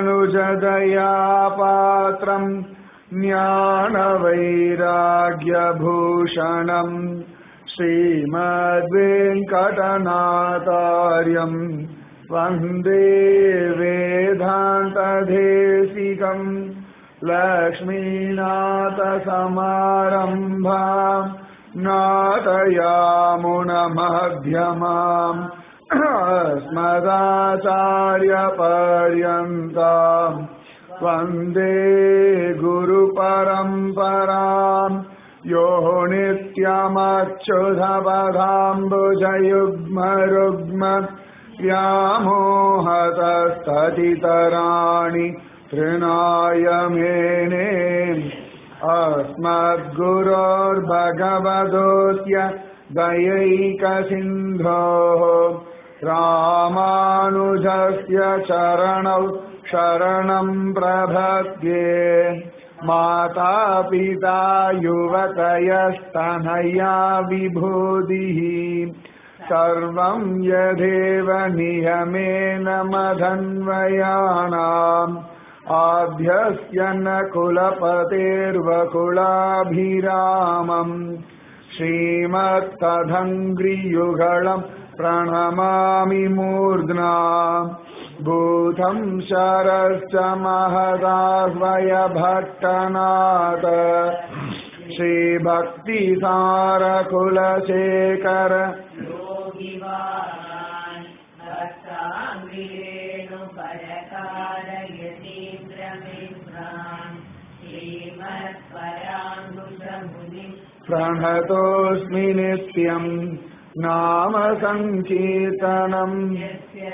ராமானுஜதயா பாத்திரம் ஞானவைராகியபூஷணம் श्रीमद्वेङ्कटनाथार्यम् वन्दे वेदान्तदेशिकम् लक्ष्मीनाथसमारम्भाम् नाथयामुनमध्यमाम् अस्मदाचार्यपर्यन्ताम् वन्दे गुरुपरम्पराम् यो नित्यमच्युधपदाम्बुजयुग्मरुग्म व्यामोहतस्ततितराणि तृणाय मेने अस्मद्गुरोर्भगवतोऽस्य दयैकसिन्धोः रामानुजस्य चरणौ शरणम् प्रभद्ये माता पिता युवतयस्तनया विभूतिः सर्वम् यदेव नियमेन मधन्वयानाम् आभ्यस्य न कुलपतेर्वकुलाभिरामम् श्रीमत्तधङ्ग्रियुगळम् प्रणमामि मूर्ध्ना भूतम् शरश्च महदाह्वयभट्टनाथ श्रीभक्तिसारकुलशेखर योगिवान् भक्ताङ्गिरेणुपरकारयतीन्द्रमित्रान् श्रीमत्पराङ्कुशमुनिम् प्रणतोऽस्मि नित्यम् नाम सङ्कीर्तनम् यस्य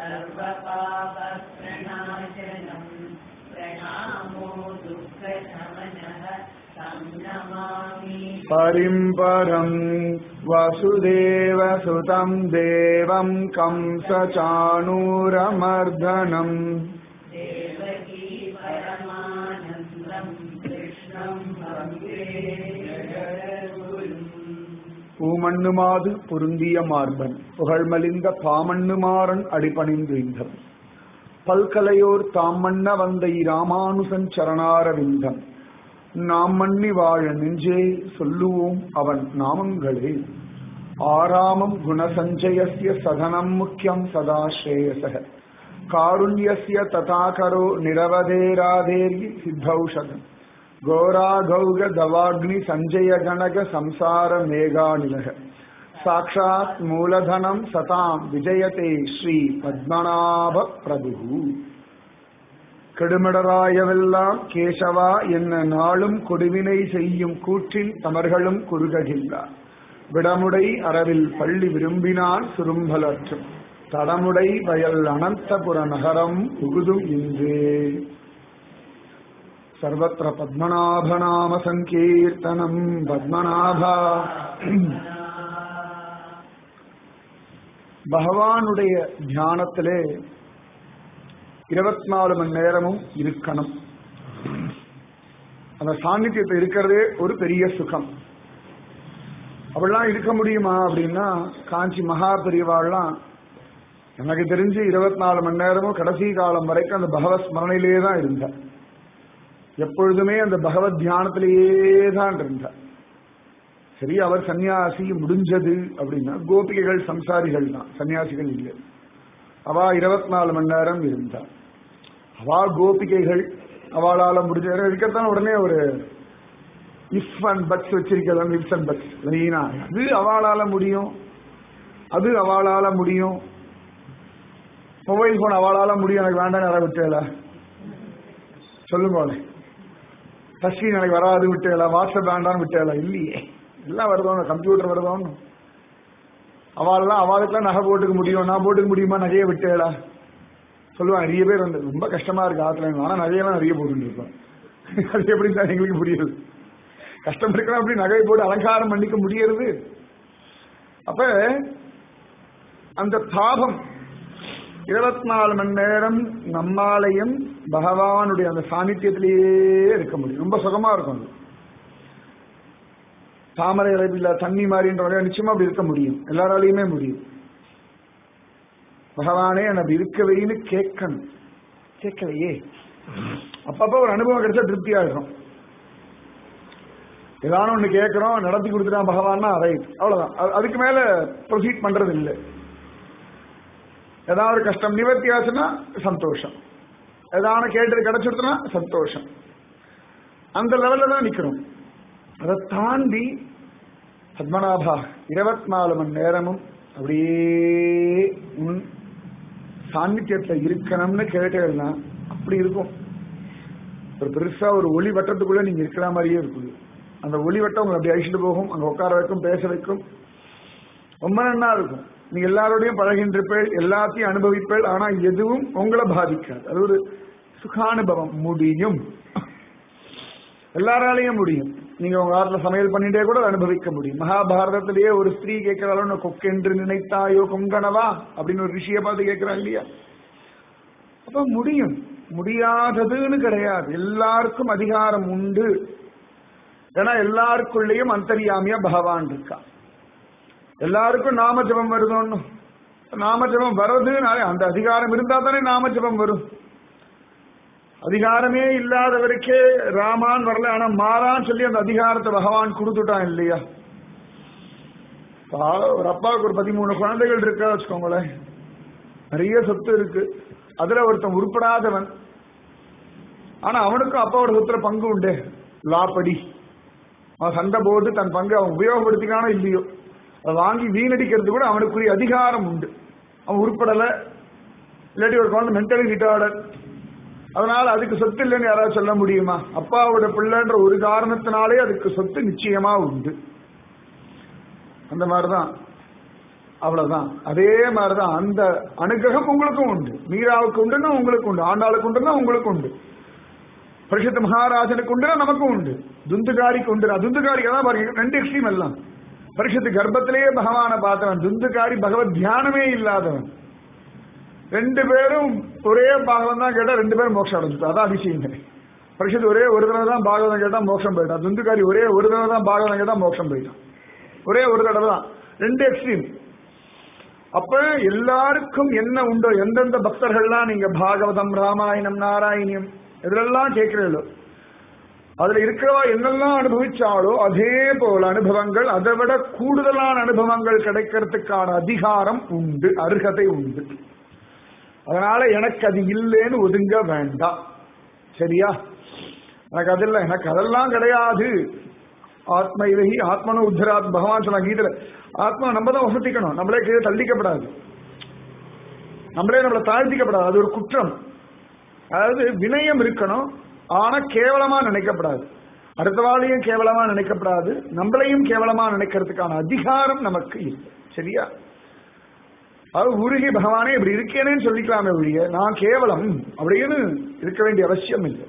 सर्वपापप्रणाशनम् प्रणामो दुःखशमनः तं नमामि परिम् परम् वसुदेवसुतम् देवम् कंसचाणूरमर्दनम् देवकी परमानन्दम् कृष्णम् वन्दे जगद्गुरुम् பூமண்ணுமாது பொருந்திய மார்பன் புகழ்மலிந்த பாமண்ணுமாறன் அடிபணிந்து இந்தம் பல்கலையோர் தாம் மன்ன வந்த இராமானுசன் சரணாரவிந்தம் நாம் மன்னி வாழ நெஞ்சே சொல்லுவோம் அவன் நாமங்களே ஆராமம் குணசஞ்சயஸ்ய சதனம் முக்கியம் சதா ஸ்ரேயசக காருண்யஸ்ய ததாகரோ நிரவதேராதேர்கி சித்தௌஷதம் घोराघौग दवाग्नि सञ्जय गणक संसार मेघानिलः साक्षात् मूलधनं सतां विजयते ஸ்ரீ பத்மநாப பிரபு கெடுமிடராயவெல்லாம் கேசவா என்ன நாளும் கொடுவினை செய்யும் கூற்றின் தமர்களும் குறுககில்லா விடமுடை அரவில் பள்ளி விரும்பினான் சுரும்பலற்றும் தடமுடை வயல் அனந்தபுர நகரம் புகுதும் இன்றே सर्वत्र पद्मनाभनाम सङ्कीर्तनम् பத்மநாபா பகவானுடைய தியானத்திலே இருபத்தி நாலு மணி நேரமும் இருக்கணும் அந்த சாநித்தியத்தை இருக்கிறதே ஒரு பெரிய சுகம் அப்படிலாம் இருக்க முடியுமா அப்படின்னா காஞ்சி மகா பெரியவாள்லாம் எனக்கு தெரிஞ்சு இருபத்தி நாலு மணி நேரமும் கடைசி காலம் வரைக்கும் அந்த பகவத் ஸ்மரணையிலேயே தான் இருந்தார் எப்பொழுதுமே அந்த பகவத் தியானத்திலேயே தான் இருந்தார் சரி அவர் சன்னியாசி முடிஞ்சது அப்படின்னா கோபிகைகள் சம்சாரிகள் தான் சன்னியாசிகள் இல்லை அவா இருபத்தி நாலு மணி நேரம் இருந்தார் அவா கோபிகைகள் அவளால முடிஞ்ச இருக்கத்தான் உடனே ஒரு இஃப் அண்ட் பட்ஸ் வச்சிருக்கலாம் இஃப்ஸ் அண்ட் பட்ஸ் மெயினா அது அவளால முடியும் அது அவளால முடியும் மொபைல் போன் அவளால முடியும் எனக்கு வேண்டாம் யாரை விட்டேல சொல்லுங்க டச்ஸ்கிரீன் எனக்கு வராது விட்டேல வாட்ஸ்அப் வேண்டாம்னு விட்டேல இல்லையே எல்லாம் வருதோன்னு கம்ப்யூட்டர் வருதோன்னு அவள்லாம் அவளுக்குலாம் நகை போட்டுக்க முடியும் நான் போட்டுக்க முடியுமா நகையை விட்டேலா சொல்லுவாங்க நிறைய பேர் வந்து ரொம்ப கஷ்டமா இருக்கு ஆத்துல ஆனா நகையெல்லாம் நிறைய போட்டுட்டு இருப்பேன் அது எப்படி தான் எங்களுக்கு புரியுது கஷ்டம் இருக்கலாம் அப்படி நகையை போட்டு அலங்காரம் பண்ணிக்க முடியறது அப்ப அந்த தாபம் இருபத்தி நாலு மணி நேரம் நம்மாலையும் பகவானுடைய அந்த சாநித்தியத்திலேயே இருக்க முடியும் ரொம்ப சுகமா இருக்கும் அது தாமரை இறைவில்ல தண்ணி மாதிரின்ற வகையா நிச்சயமா அப்படி இருக்க முடியும் எல்லாராலையுமே முடியும் பகவானே எனக்கு இருக்க வைன்னு கேட்கணும் கேட்கலையே அப்பப்ப ஒரு அனுபவம் கிடைச்சா திருப்தியா இருக்கும் ஏதான ஒண்ணு கேட்கிறோம் நடத்தி கொடுத்துட்டான் பகவான்னா ரைட் அவ்வளவுதான் அது- அதுக்கு மேல ப்ரொசீட் பண்றது இல்லை ஏதாவது ஒரு கஷ்டம் நிவர்த்தி ஆச்சுன்னா சந்தோஷம் ஏதாவது கேட்டது கிடைச்சிருச்சுன்னா சந்தோஷம் அந்த லெவல்ல தான் நிக்கிறோம் அதை தாண்டி பத்மநாபா இருபத்தி நாலு மணி நேரமும் அப்படியே உன் சாநித்தியத்துல இருக்கணும்னு கேட்டேன்னா அப்படி இருக்கும் ஒரு பெருசா ஒரு ஒளி வட்டத்துக்குள்ள நீங்க இருக்கிற மாதிரியே இருக்குது அந்த ஒளி வட்டம் உங்களை அப்படி அழிச்சிட்டு போகும் அங்க உட்கார வைக்கும் பேச வைக்கும் ரொம்ப நன்னா இருக்கும் நீங்க எல்லாரோடையும் பழகின்றிருப்பேள் எல்லாத்தையும் அனுபவிப்பேள் ஆனா எதுவும் உங்களை பாதிக்காது அது ஒரு சுகானுபவம் முடியும் எல்லாராலையும் முடியும் நீங்க உங்க ஆத்துல சமையல் பண்ணிட்டே கூட அதை அனுபவிக்க முடியும் மகாபாரதத்திலேயே ஒரு ஸ்திரீ கேட்கிறாள் கொக்கென்று நினைத்தாயோ கொங்கனவா அப்படின்னு ஒரு ரிஷியை பார்த்து கேட்கிறான் இல்லையா அப்ப முடியும் முடியாததுன்னு கிடையாது எல்லாருக்கும் அதிகாரம் உண்டு ஏன்னா எல்லாருக்குள்ளேயும் அந்தரியாமியா பகவான் இருக்கா எல்லாருக்கும் நாம ஜபம் வருதோன்னு நாம ஜபம் வர்றதுனாலே அந்த அதிகாரம் இருந்தா தானே நாம ஜபம் வரும் அதிகாரமே இல்லாதவருக்கே ராமான் வரல ஆனா மாறான்னு சொல்லி அந்த அதிகாரத்தை பகவான் கொடுத்துட்டான் இல்லையா பா- ஒரு அப்பாவுக்கு ஒரு பதிமூணு குழந்தைகள் இருக்கா வச்சுக்கோங்களேன் நிறைய சொத்து இருக்கு அதுல ஒருத்தன் உருப்படாதவன் ஆனா அவனுக்கும் அப்பாவோட சொத்துல பங்கு உண்டு லாப்படி அவன் சண்டை போட்டு தன் பங்கு அவன் உபயோகப்படுத்திக்கானோ இல்லையோ அதை வாங்கி வீணடிக்கிறது கூட அவனுக்குரிய அதிகாரம் உண்டு அவன் உருப்படல இல்லாட்டி ஒரு குழந்தை மென்டலி ரிட்டார்டர் அதனால அதுக்கு சொத்து இல்லைன்னு யாராவது சொல்ல முடியுமா அப்பாவோட பிள்ளைன்ற ஒரு காரணத்தினாலே அதுக்கு சொத்து நிச்சயமா உண்டு அந்த மாதிரிதான் அவ்வளவுதான் அதே மாதிரிதான் அந்த அனுகிரகம் உங்களுக்கும் உண்டு மீராவுக்கு உண்டுன்னா உங்களுக்கு உண்டு ஆண்டாளுக்கு உண்டுன்னா உங்களுக்கு உண்டு பரிஷத்து மகாராஜனுக்கு உண்டுனா நமக்கும் உண்டு துந்துகாரிக்கு உண்டு துந்துகாரிக்கு தான் பாருங்க ரெண்டு எக்ஸ்ட்ரீம் எல்லாம் பரிஷத்து கர்ப்பத்திலேயே பகவானை பார்த்தவன் துந்துகாரி பகவத் தியானமே இல்லாதவன் ரெண்டு பேரும் ஒரே பாகவம் தான் கேட்டா ரெண்டு பேரும் மோட்சம் அடைஞ்சிட்டா அதான் அதிசயம் பரிஷத்து ஒரே ஒரு தடவை தான் பாகவதம் கேட்டா மோட்சம் போயிட்டான் துந்துகாரி ஒரே ஒரு தடவை தான் பாகவதம் கேட்டா மோட்சம் போயிட்டான் ஒரே ஒரு தடவை தான் ரெண்டு எக்ஸ்ட்ரீம் அப்ப எல்லாருக்கும் என்ன உண்டோ எந்தெந்த பக்தர்கள்லாம் நீங்க பாகவதம் ராமாயணம் நாராயணியம் இதுலெல்லாம் கேட்கிறீங்களோ அதுல இருக்கிறவா என்னெல்லாம் அனுபவிச்சாலோ அதே போல அனுபவங்கள் அதை விட கூடுதலான அனுபவங்கள் கிடைக்கிறதுக்கான அதிகாரம் உண்டு அருகதை உண்டு அதனால எனக்கு அது இல்லைன்னு ஒதுங்க வேண்டாம் சரியா எனக்கு அது இல்லை எனக்கு அதெல்லாம் கிடையாது ஆத்ம இலகி ஆத்மனு உத்தராத் பகவான் சொன்ன கீதையில ஆத்மா நம்ம தான் வசதிக்கணும் நம்மளே கீழே தள்ளிக்கப்படாது நம்மளே நம்மளை தாழ்த்திக்கப்படாது அது ஒரு குற்றம் அதாவது வினயம் இருக்கணும் ஆனா கேவலமா நினைக்கப்படாது அடுத்தவாளையும் கேவலமா நினைக்கப்படாது நம்மளையும் கேவலமா நினைக்கிறதுக்கான அதிகாரம் நமக்கு இல்லை சரியா அது உருகி பகவானே இப்படி இருக்கேனேன்னு சொல்லிக்கலாமே ஒழிய நான் கேவலம் அப்படின்னு இருக்க வேண்டிய அவசியம் இல்லை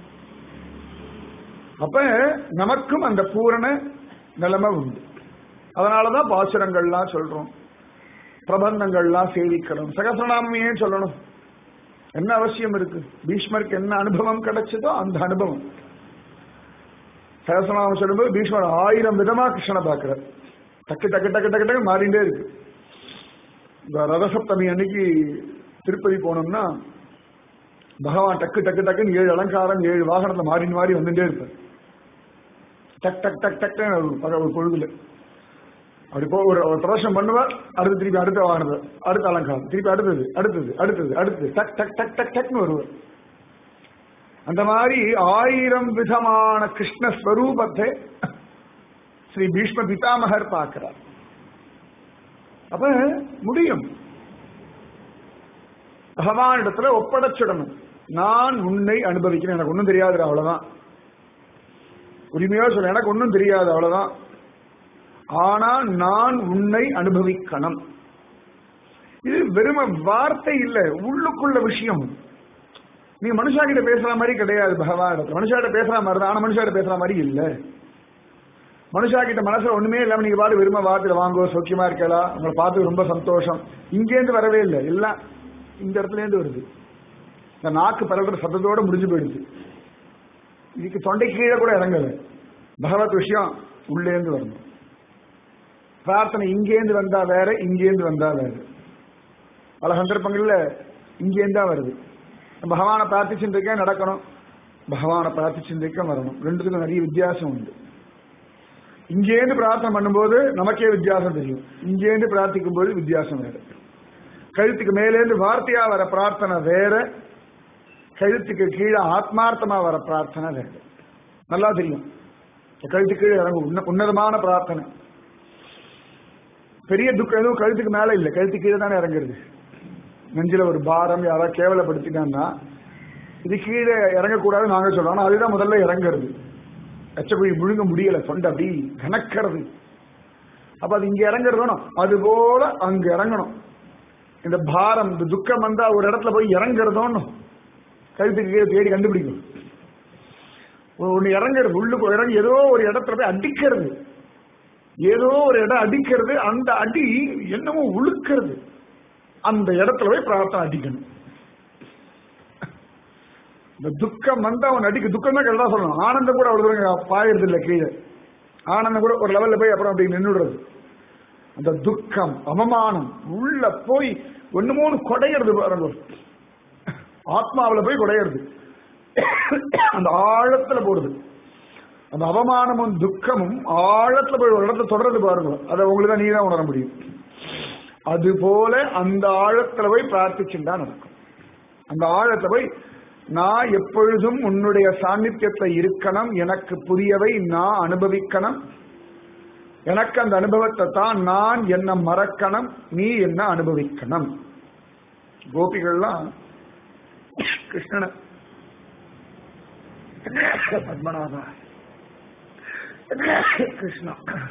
அப்ப நமக்கும் அந்த பூரண நிலைமை உண்டு அதனாலதான் பாசுரங்கள்லாம் சொல்றோம் பிரபந்தங்கள்லாம் சேவிக்கணும் சகசிரநாமம் ஏன் சொல்லணும் என்ன அவசியம் இருக்கு பீஷ்மருக்கு என்ன அனுபவம் கிடைச்சதோ அந்த அனுபவம் சகசிரநாமம் சொல்லும்போது பீஷ்மர் ஆயிரம் விதமா கிருஷ்ணனை பார்க்கிறார் டக்கு டக்கு டக்கு டக்கு டக்கு மாறிண்டே இருக்கு இந்த ரதசப்தமி அன்னைக்கு திருப்பதி போனோம்னா பகவான் டக்கு டக்கு டக்குன்னு ஏழு அலங்காரம் ஏழு வாகனத்துல மாறி மாறி வந்துட்டே இருப்பார் டக் டக் டக் டக் ஒரு பொழுதுல அப்படி போ ஒரு ஒரு பிரதர்ஷனம் பண்ணுவார் அடுத்து திருப்பி அடுத்த வாகனத்தை அடுத்த அலங்காரம் திருப்பி அடுத்தது அடுத்தது அடுத்தது அடுத்தது டக் டக் டக் டக் டக்னு வருவார் அந்த மாதிரி ஆயிரம் விதமான கிருஷ்ண ஸ்வரூபத்தை ஸ்ரீ பீஷ்ம பிதாமகர் பார்க்கிறார் அப்ப முடியும் பகவானிடத்துல ஒப்படைச்சிடணும் நான் உன்னை அனுபவிக்கிறேன் எனக்கு ஒன்றும் தெரியாது அவ்வளவுதான் உரிமையா சொல்ல எனக்கு ஒன்றும் தெரியாது அவ்வளவுதான் ஆனா நான் உன்னை அனுபவிக்கணும் இது வெறும வார்த்தை இல்ல உள்ளுக்குள்ள விஷயம் நீ மனுஷா கிட்ட பேசுற மாதிரி கிடையாது பகவான் மனுஷாட்ட பேசுற மாதிரி தான் ஆனா மனுஷாட்ட பேசுற மாதிரி இல்ல மனுஷா கிட்ட மனசுல ஒண்ணுமே இல்லாம நீங்க பாட்டு விரும்ப வார்த்தையில வாங்கோ சௌக்கியமா இருக்கலாம் உங்களை பார்த்து ரொம்ப சந்தோஷம் இங்கேருந்து வரவே இல்லை எல்லாம் இந்த இடத்துல இருந்து வருது இந்த நாக்கு பரவுற சத்தத்தோட முடிஞ்சு போயிடுது இதுக்கு தொண்டை கீழே கூட இறங்கல பகவத் விஷயம் உள்ளேந்து வரணும் பிரார்த்தனை இங்கேந்து வந்தா வேற இங்கேந்து வந்தா வேற பல சந்தர்ப்பங்கள்ல இங்கேருந்து தான் வருது பகவானை பிரார்த்திச்சுட்டு இருக்கேன் நடக்கணும் பகவானை பிரார்த்திச்சுட்டு இருக்கேன் வரணும் ரெண்டுத்துக்கும் நிறைய வித்தியாசம் உண்டு இங்கேருந்து பிரார்த்தனை பண்ணும்போது நமக்கே வித்தியாசம் தெரியும் இங்கேருந்து பிரார்த்திக்கும் போது வித்தியாசம் வேற கழுத்துக்கு மேலேருந்து வார்த்தையா வர பிரார்த்தனை வேற கழுத்துக்கு கீழே ஆத்மார்த்தமா வர பிரார்த்தனை வேற நல்லா தெரியும் கழுத்துக்கு கீழே இறங்கும் உன்ன- உன்னதமான பிரார்த்தனை பெரிய துக்கம் எதுவும் கழுத்துக்கு மேல இல்லை கழுத்து கீழே தானே இறங்குறது நெஞ்சில ஒரு பாரம் யாராவது கேவலப்படுத்திட்டாங்கன்னா இது கீழே இறங்கக்கூடாது நாங்க சொல்றோம் ஆனா அதுதான் முதல்ல இறங்குறது எச்சக்குழி முழுங்க முடியல தொண்டை அப்படி கணக்கிறது அப்ப அது இங்க இறங்குறது வேணும் அது போல அங்க இறங்கணும் இந்த பாரம் இந்த துக்கம் வந்தா ஒரு இடத்துல போய் இறங்குறதோன்னு கழுத்துக்கு கீழே தேடி கண்டுபிடிக்கும் ஒன்னு இறங்குறது உள்ளுக்கு இறங்கி ஏதோ ஒரு இடத்துல போய் அடிக்கிறது ஏதோ ஒரு இடம் அடிக்கிறது அந்த அடி என்னமோ உழுக்கிறது அந்த இடத்துல போய் பிரார்த்தனை அடிக்கணும் இந்த துக்கம் வந்து அவன் அடிக்க துக்கம் தான் கரெக்டா சொல்லணும் ஆனந்தம் கூட அவ்வளவு தூரம் பாயறது இல்லை கீழே ஆனந்தம் கூட ஒரு லெவல்ல போய் அப்புறம் அப்படி நின்றுடுறது அந்த துக்கம் அவமானம் உள்ள போய் ஒண்ணு மூணு கொடையிறது பாருங்க ஆத்மாவுல போய் கொடையிறது அந்த ஆழத்துல போடுது அந்த அவமானமும் துக்கமும் ஆழத்துல போய் ஒரு இடத்துல தொடர்றது பாருங்க அதை உங்களுக்கு தான் நீ தான் உணர முடியும் அது போல அந்த ஆழத்துல போய் பிரார்த்திச்சுட்டா நடக்கும் அந்த ஆழத்துல போய் நான் எப்பொழுதும் உன்னுடைய சாநித்தியத்துல இருக்கணும் எனக்கு புரியவை நான் அனுபவிக்கணும் எனக்கு அந்த அனுபவத்தை தான் நான் என்ன மறக்கணும் நீ என்ன அனுபவிக்கணும் கோபிகள்லாம் கிருஷ்ணனை பத்மநாபா கிருஷ்ணா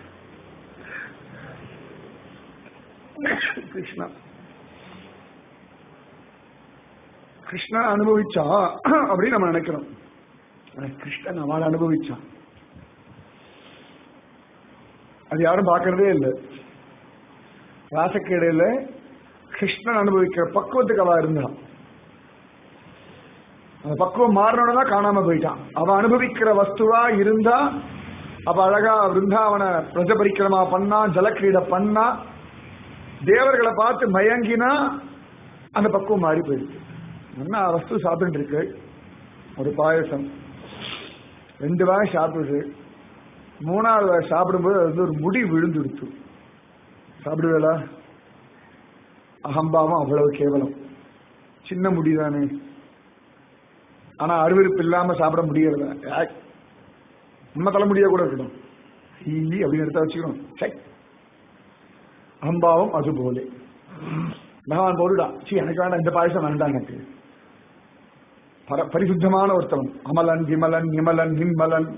கிருஷ்ணா கிருஷ்ணா அனுபவிச்சா அப்படின்னு நம்ம நினைக்கிறோம் ஆனா கிருஷ்ணன் அவளை அனுபவிச்சான் அது யாரும் பார்க்கறதே இல்லை ராசக்கேடையில கிருஷ்ணன் அனுபவிக்கிற பக்குவத்துக்கு அவ இருந்தான் அந்த பக்குவம் மாறினோட தான் காணாம போயிட்டான் அவ அனுபவிக்கிற வஸ்துவா இருந்தா அப்ப அழகா விருந்தாவன பிரஜபரிக்கிரமா பண்ணா ஜலக்கிரீட பண்ணா தேவர்களை பார்த்து மயங்கினா அந்த பக்குவம் மாறி போயிடுச்சு என்ன வஸ்து சாப்பிட்டு இருக்கு ஒரு பாயசம் ரெண்டு வாய் சாப்பிடுது மூணாவது வாய் சாப்பிடும்போது அது வந்து ஒரு முடி விழுந்துடுத்து சாப்பிடுவேலா அகம்பாவம் அவ்வளவு கேவலம் சின்ன முடி தானே ஆனா அருவருப்பு இல்லாம சாப்பிட முடியறதா ஏய், நம்ம தலைமுடியா கூட இருக்கணும் ஈ அப்படின்னு எடுத்து வச்சுக்கணும் சை அகம்பாவம் அது போல பகவான் போடுடா சி எனக்கு வேண்டாம் இந்த பாயசம் வேண்டாம் எனக்கு பர- பரிசுத்தமான ஒருத்தவன் அமலன் விமலன் நிமலன் நிம்மலன்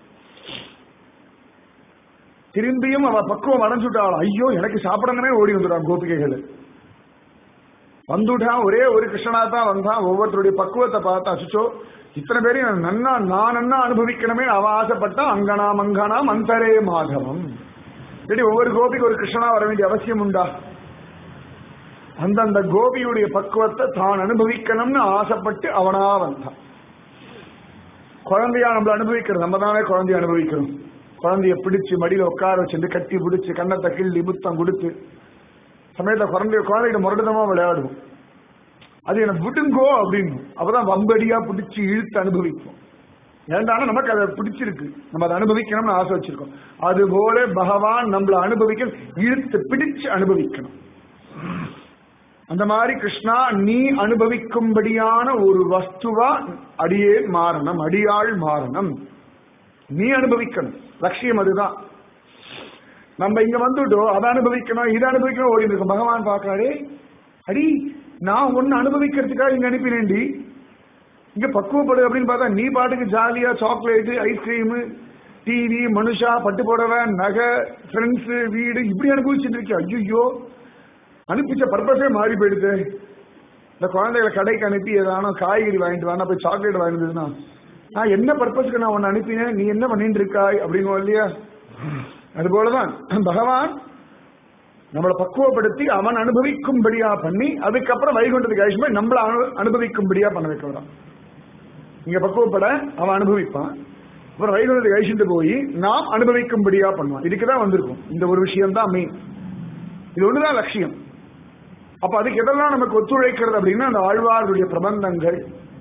திரும்பியும் அவ பக்குவம் அடைஞ்சுட்டாள் ஐயோ எனக்கு சாப்பிடணுமே ஓடி வந்துட்டான் கோபிகைகள் வந்துட்டான் ஒரே ஒரு கிருஷ்ணனா தான் வந்தான் ஒவ்வொருத்தருடைய பக்குவத்தை பார்த்தா அச்சுச்சோ இத்தனை பேரையும் நன்னா நான் நன்னா அனுபவிக்கணுமே அவ ஆசைப்பட்டா அங்கனா மங்கனா மந்தரே மாதவம் சரி ஒவ்வொரு கோபிக்கு ஒரு கிருஷ்ணனா வர வேண்டிய அவசியம் உண்டா அந்தந்த கோபியுடைய பக்குவத்தை தான் அனுபவிக்கணும்னு ஆசைப்பட்டு அவனா வந்தான் குழந்தையா நம்மள அனுபவிக்கிறது நம்ம தானே குழந்தைய அனுபவிக்கிறோம் குழந்தைய பிடிச்சு மடியில உட்கார வச்சுட்டு கட்டி பிடிச்சு கண்ணத்தை கிள்ளி முத்தம் கொடுத்து சமயத்தை குழந்தைய குழந்தைகிட்ட முரடுதமா விளையாடுவோம் அது எனக்கு விடுங்கோ அப்படின்னு அப்பதான் வம்படியா பிடிச்சு இழுத்து அனுபவிப்போம் ஏண்டானா நமக்கு அதை பிடிச்சிருக்கு நம்ம அதை அனுபவிக்கணும்னு ஆசை வச்சிருக்கோம் அது போல பகவான் நம்மள அனுபவிக்க இழுத்து பிடிச்சு அனுபவிக்கணும் அந்த மாதிரி கிருஷ்ணா நீ அனுபவிக்கும்படியான ஒரு வஸ்துவா அடியே மாறணும் அடியாள் மாறணும் நீ அனுபவிக்கணும் லட்சியம் அதுதான் நம்ம இங்க வந்துட்டோம் அதை அனுபவிக்கணும் இதை அனுபவிக்கணும் ஓடி இருக்கும் பகவான் பார்க்கறாரே அடி நான் ஒன்னு அனுபவிக்கிறதுக்காக இங்க அனுப்பினேன்டி இங்க பக்குவப்படு அப்படின்னு பார்த்தா நீ பாட்டுக்கு ஜாலியா சாக்லேட் ஐஸ்கிரீம் டிவி மனுஷா பட்டு புடவை நகை ஃப்ரெண்ட்ஸ் வீடு இப்படி அனுபவிச்சுட்டு இருக்கியா ஐயோ அனுப்பிச்ச பர்பஸே மாறி போயிடுது இந்த குழந்தைகளை கடைக்கு அனுப்பி ஏதானோ காய்கறி வாங்கிட்டு வானா போய் சாக்லேட் வாங்கினதுன்னா நான் என்ன பர்பஸ்க்கு நான் உன்னை அனுப்பினேன் நீ என்ன பண்ணிட்டு இருக்காய் அப்படிங்க இல்லையா அது போலதான் பகவான் நம்மளை பக்குவப்படுத்தி அவன் அனுபவிக்கும்படியா பண்ணி அதுக்கப்புறம் வைகுண்டத்துக்கு அழிச்சு போய் நம்மள அனு- அனுபவிக்கும்படியா பண்ண வைக்க வரான் இங்க பக்குவப்பட அவன் அனுபவிப்பான் அப்புறம் வைகுண்டத்துக்கு அழிச்சுட்டு போய் நாம் அனுபவிக்கும்படியா பண்ணுவான் இதுக்குதான் வந்திருக்கும் இந்த ஒரு விஷயம் தான் மெயின் இது ஒண்ணுதான் லட்சியம் அப்ப அதுக்கு எதெல்லாம் நமக்கு ஒத்துழைக்கிறது அப்படின்னா அந்த ஆழ்வார்களுடைய பிரபந்தங்கள்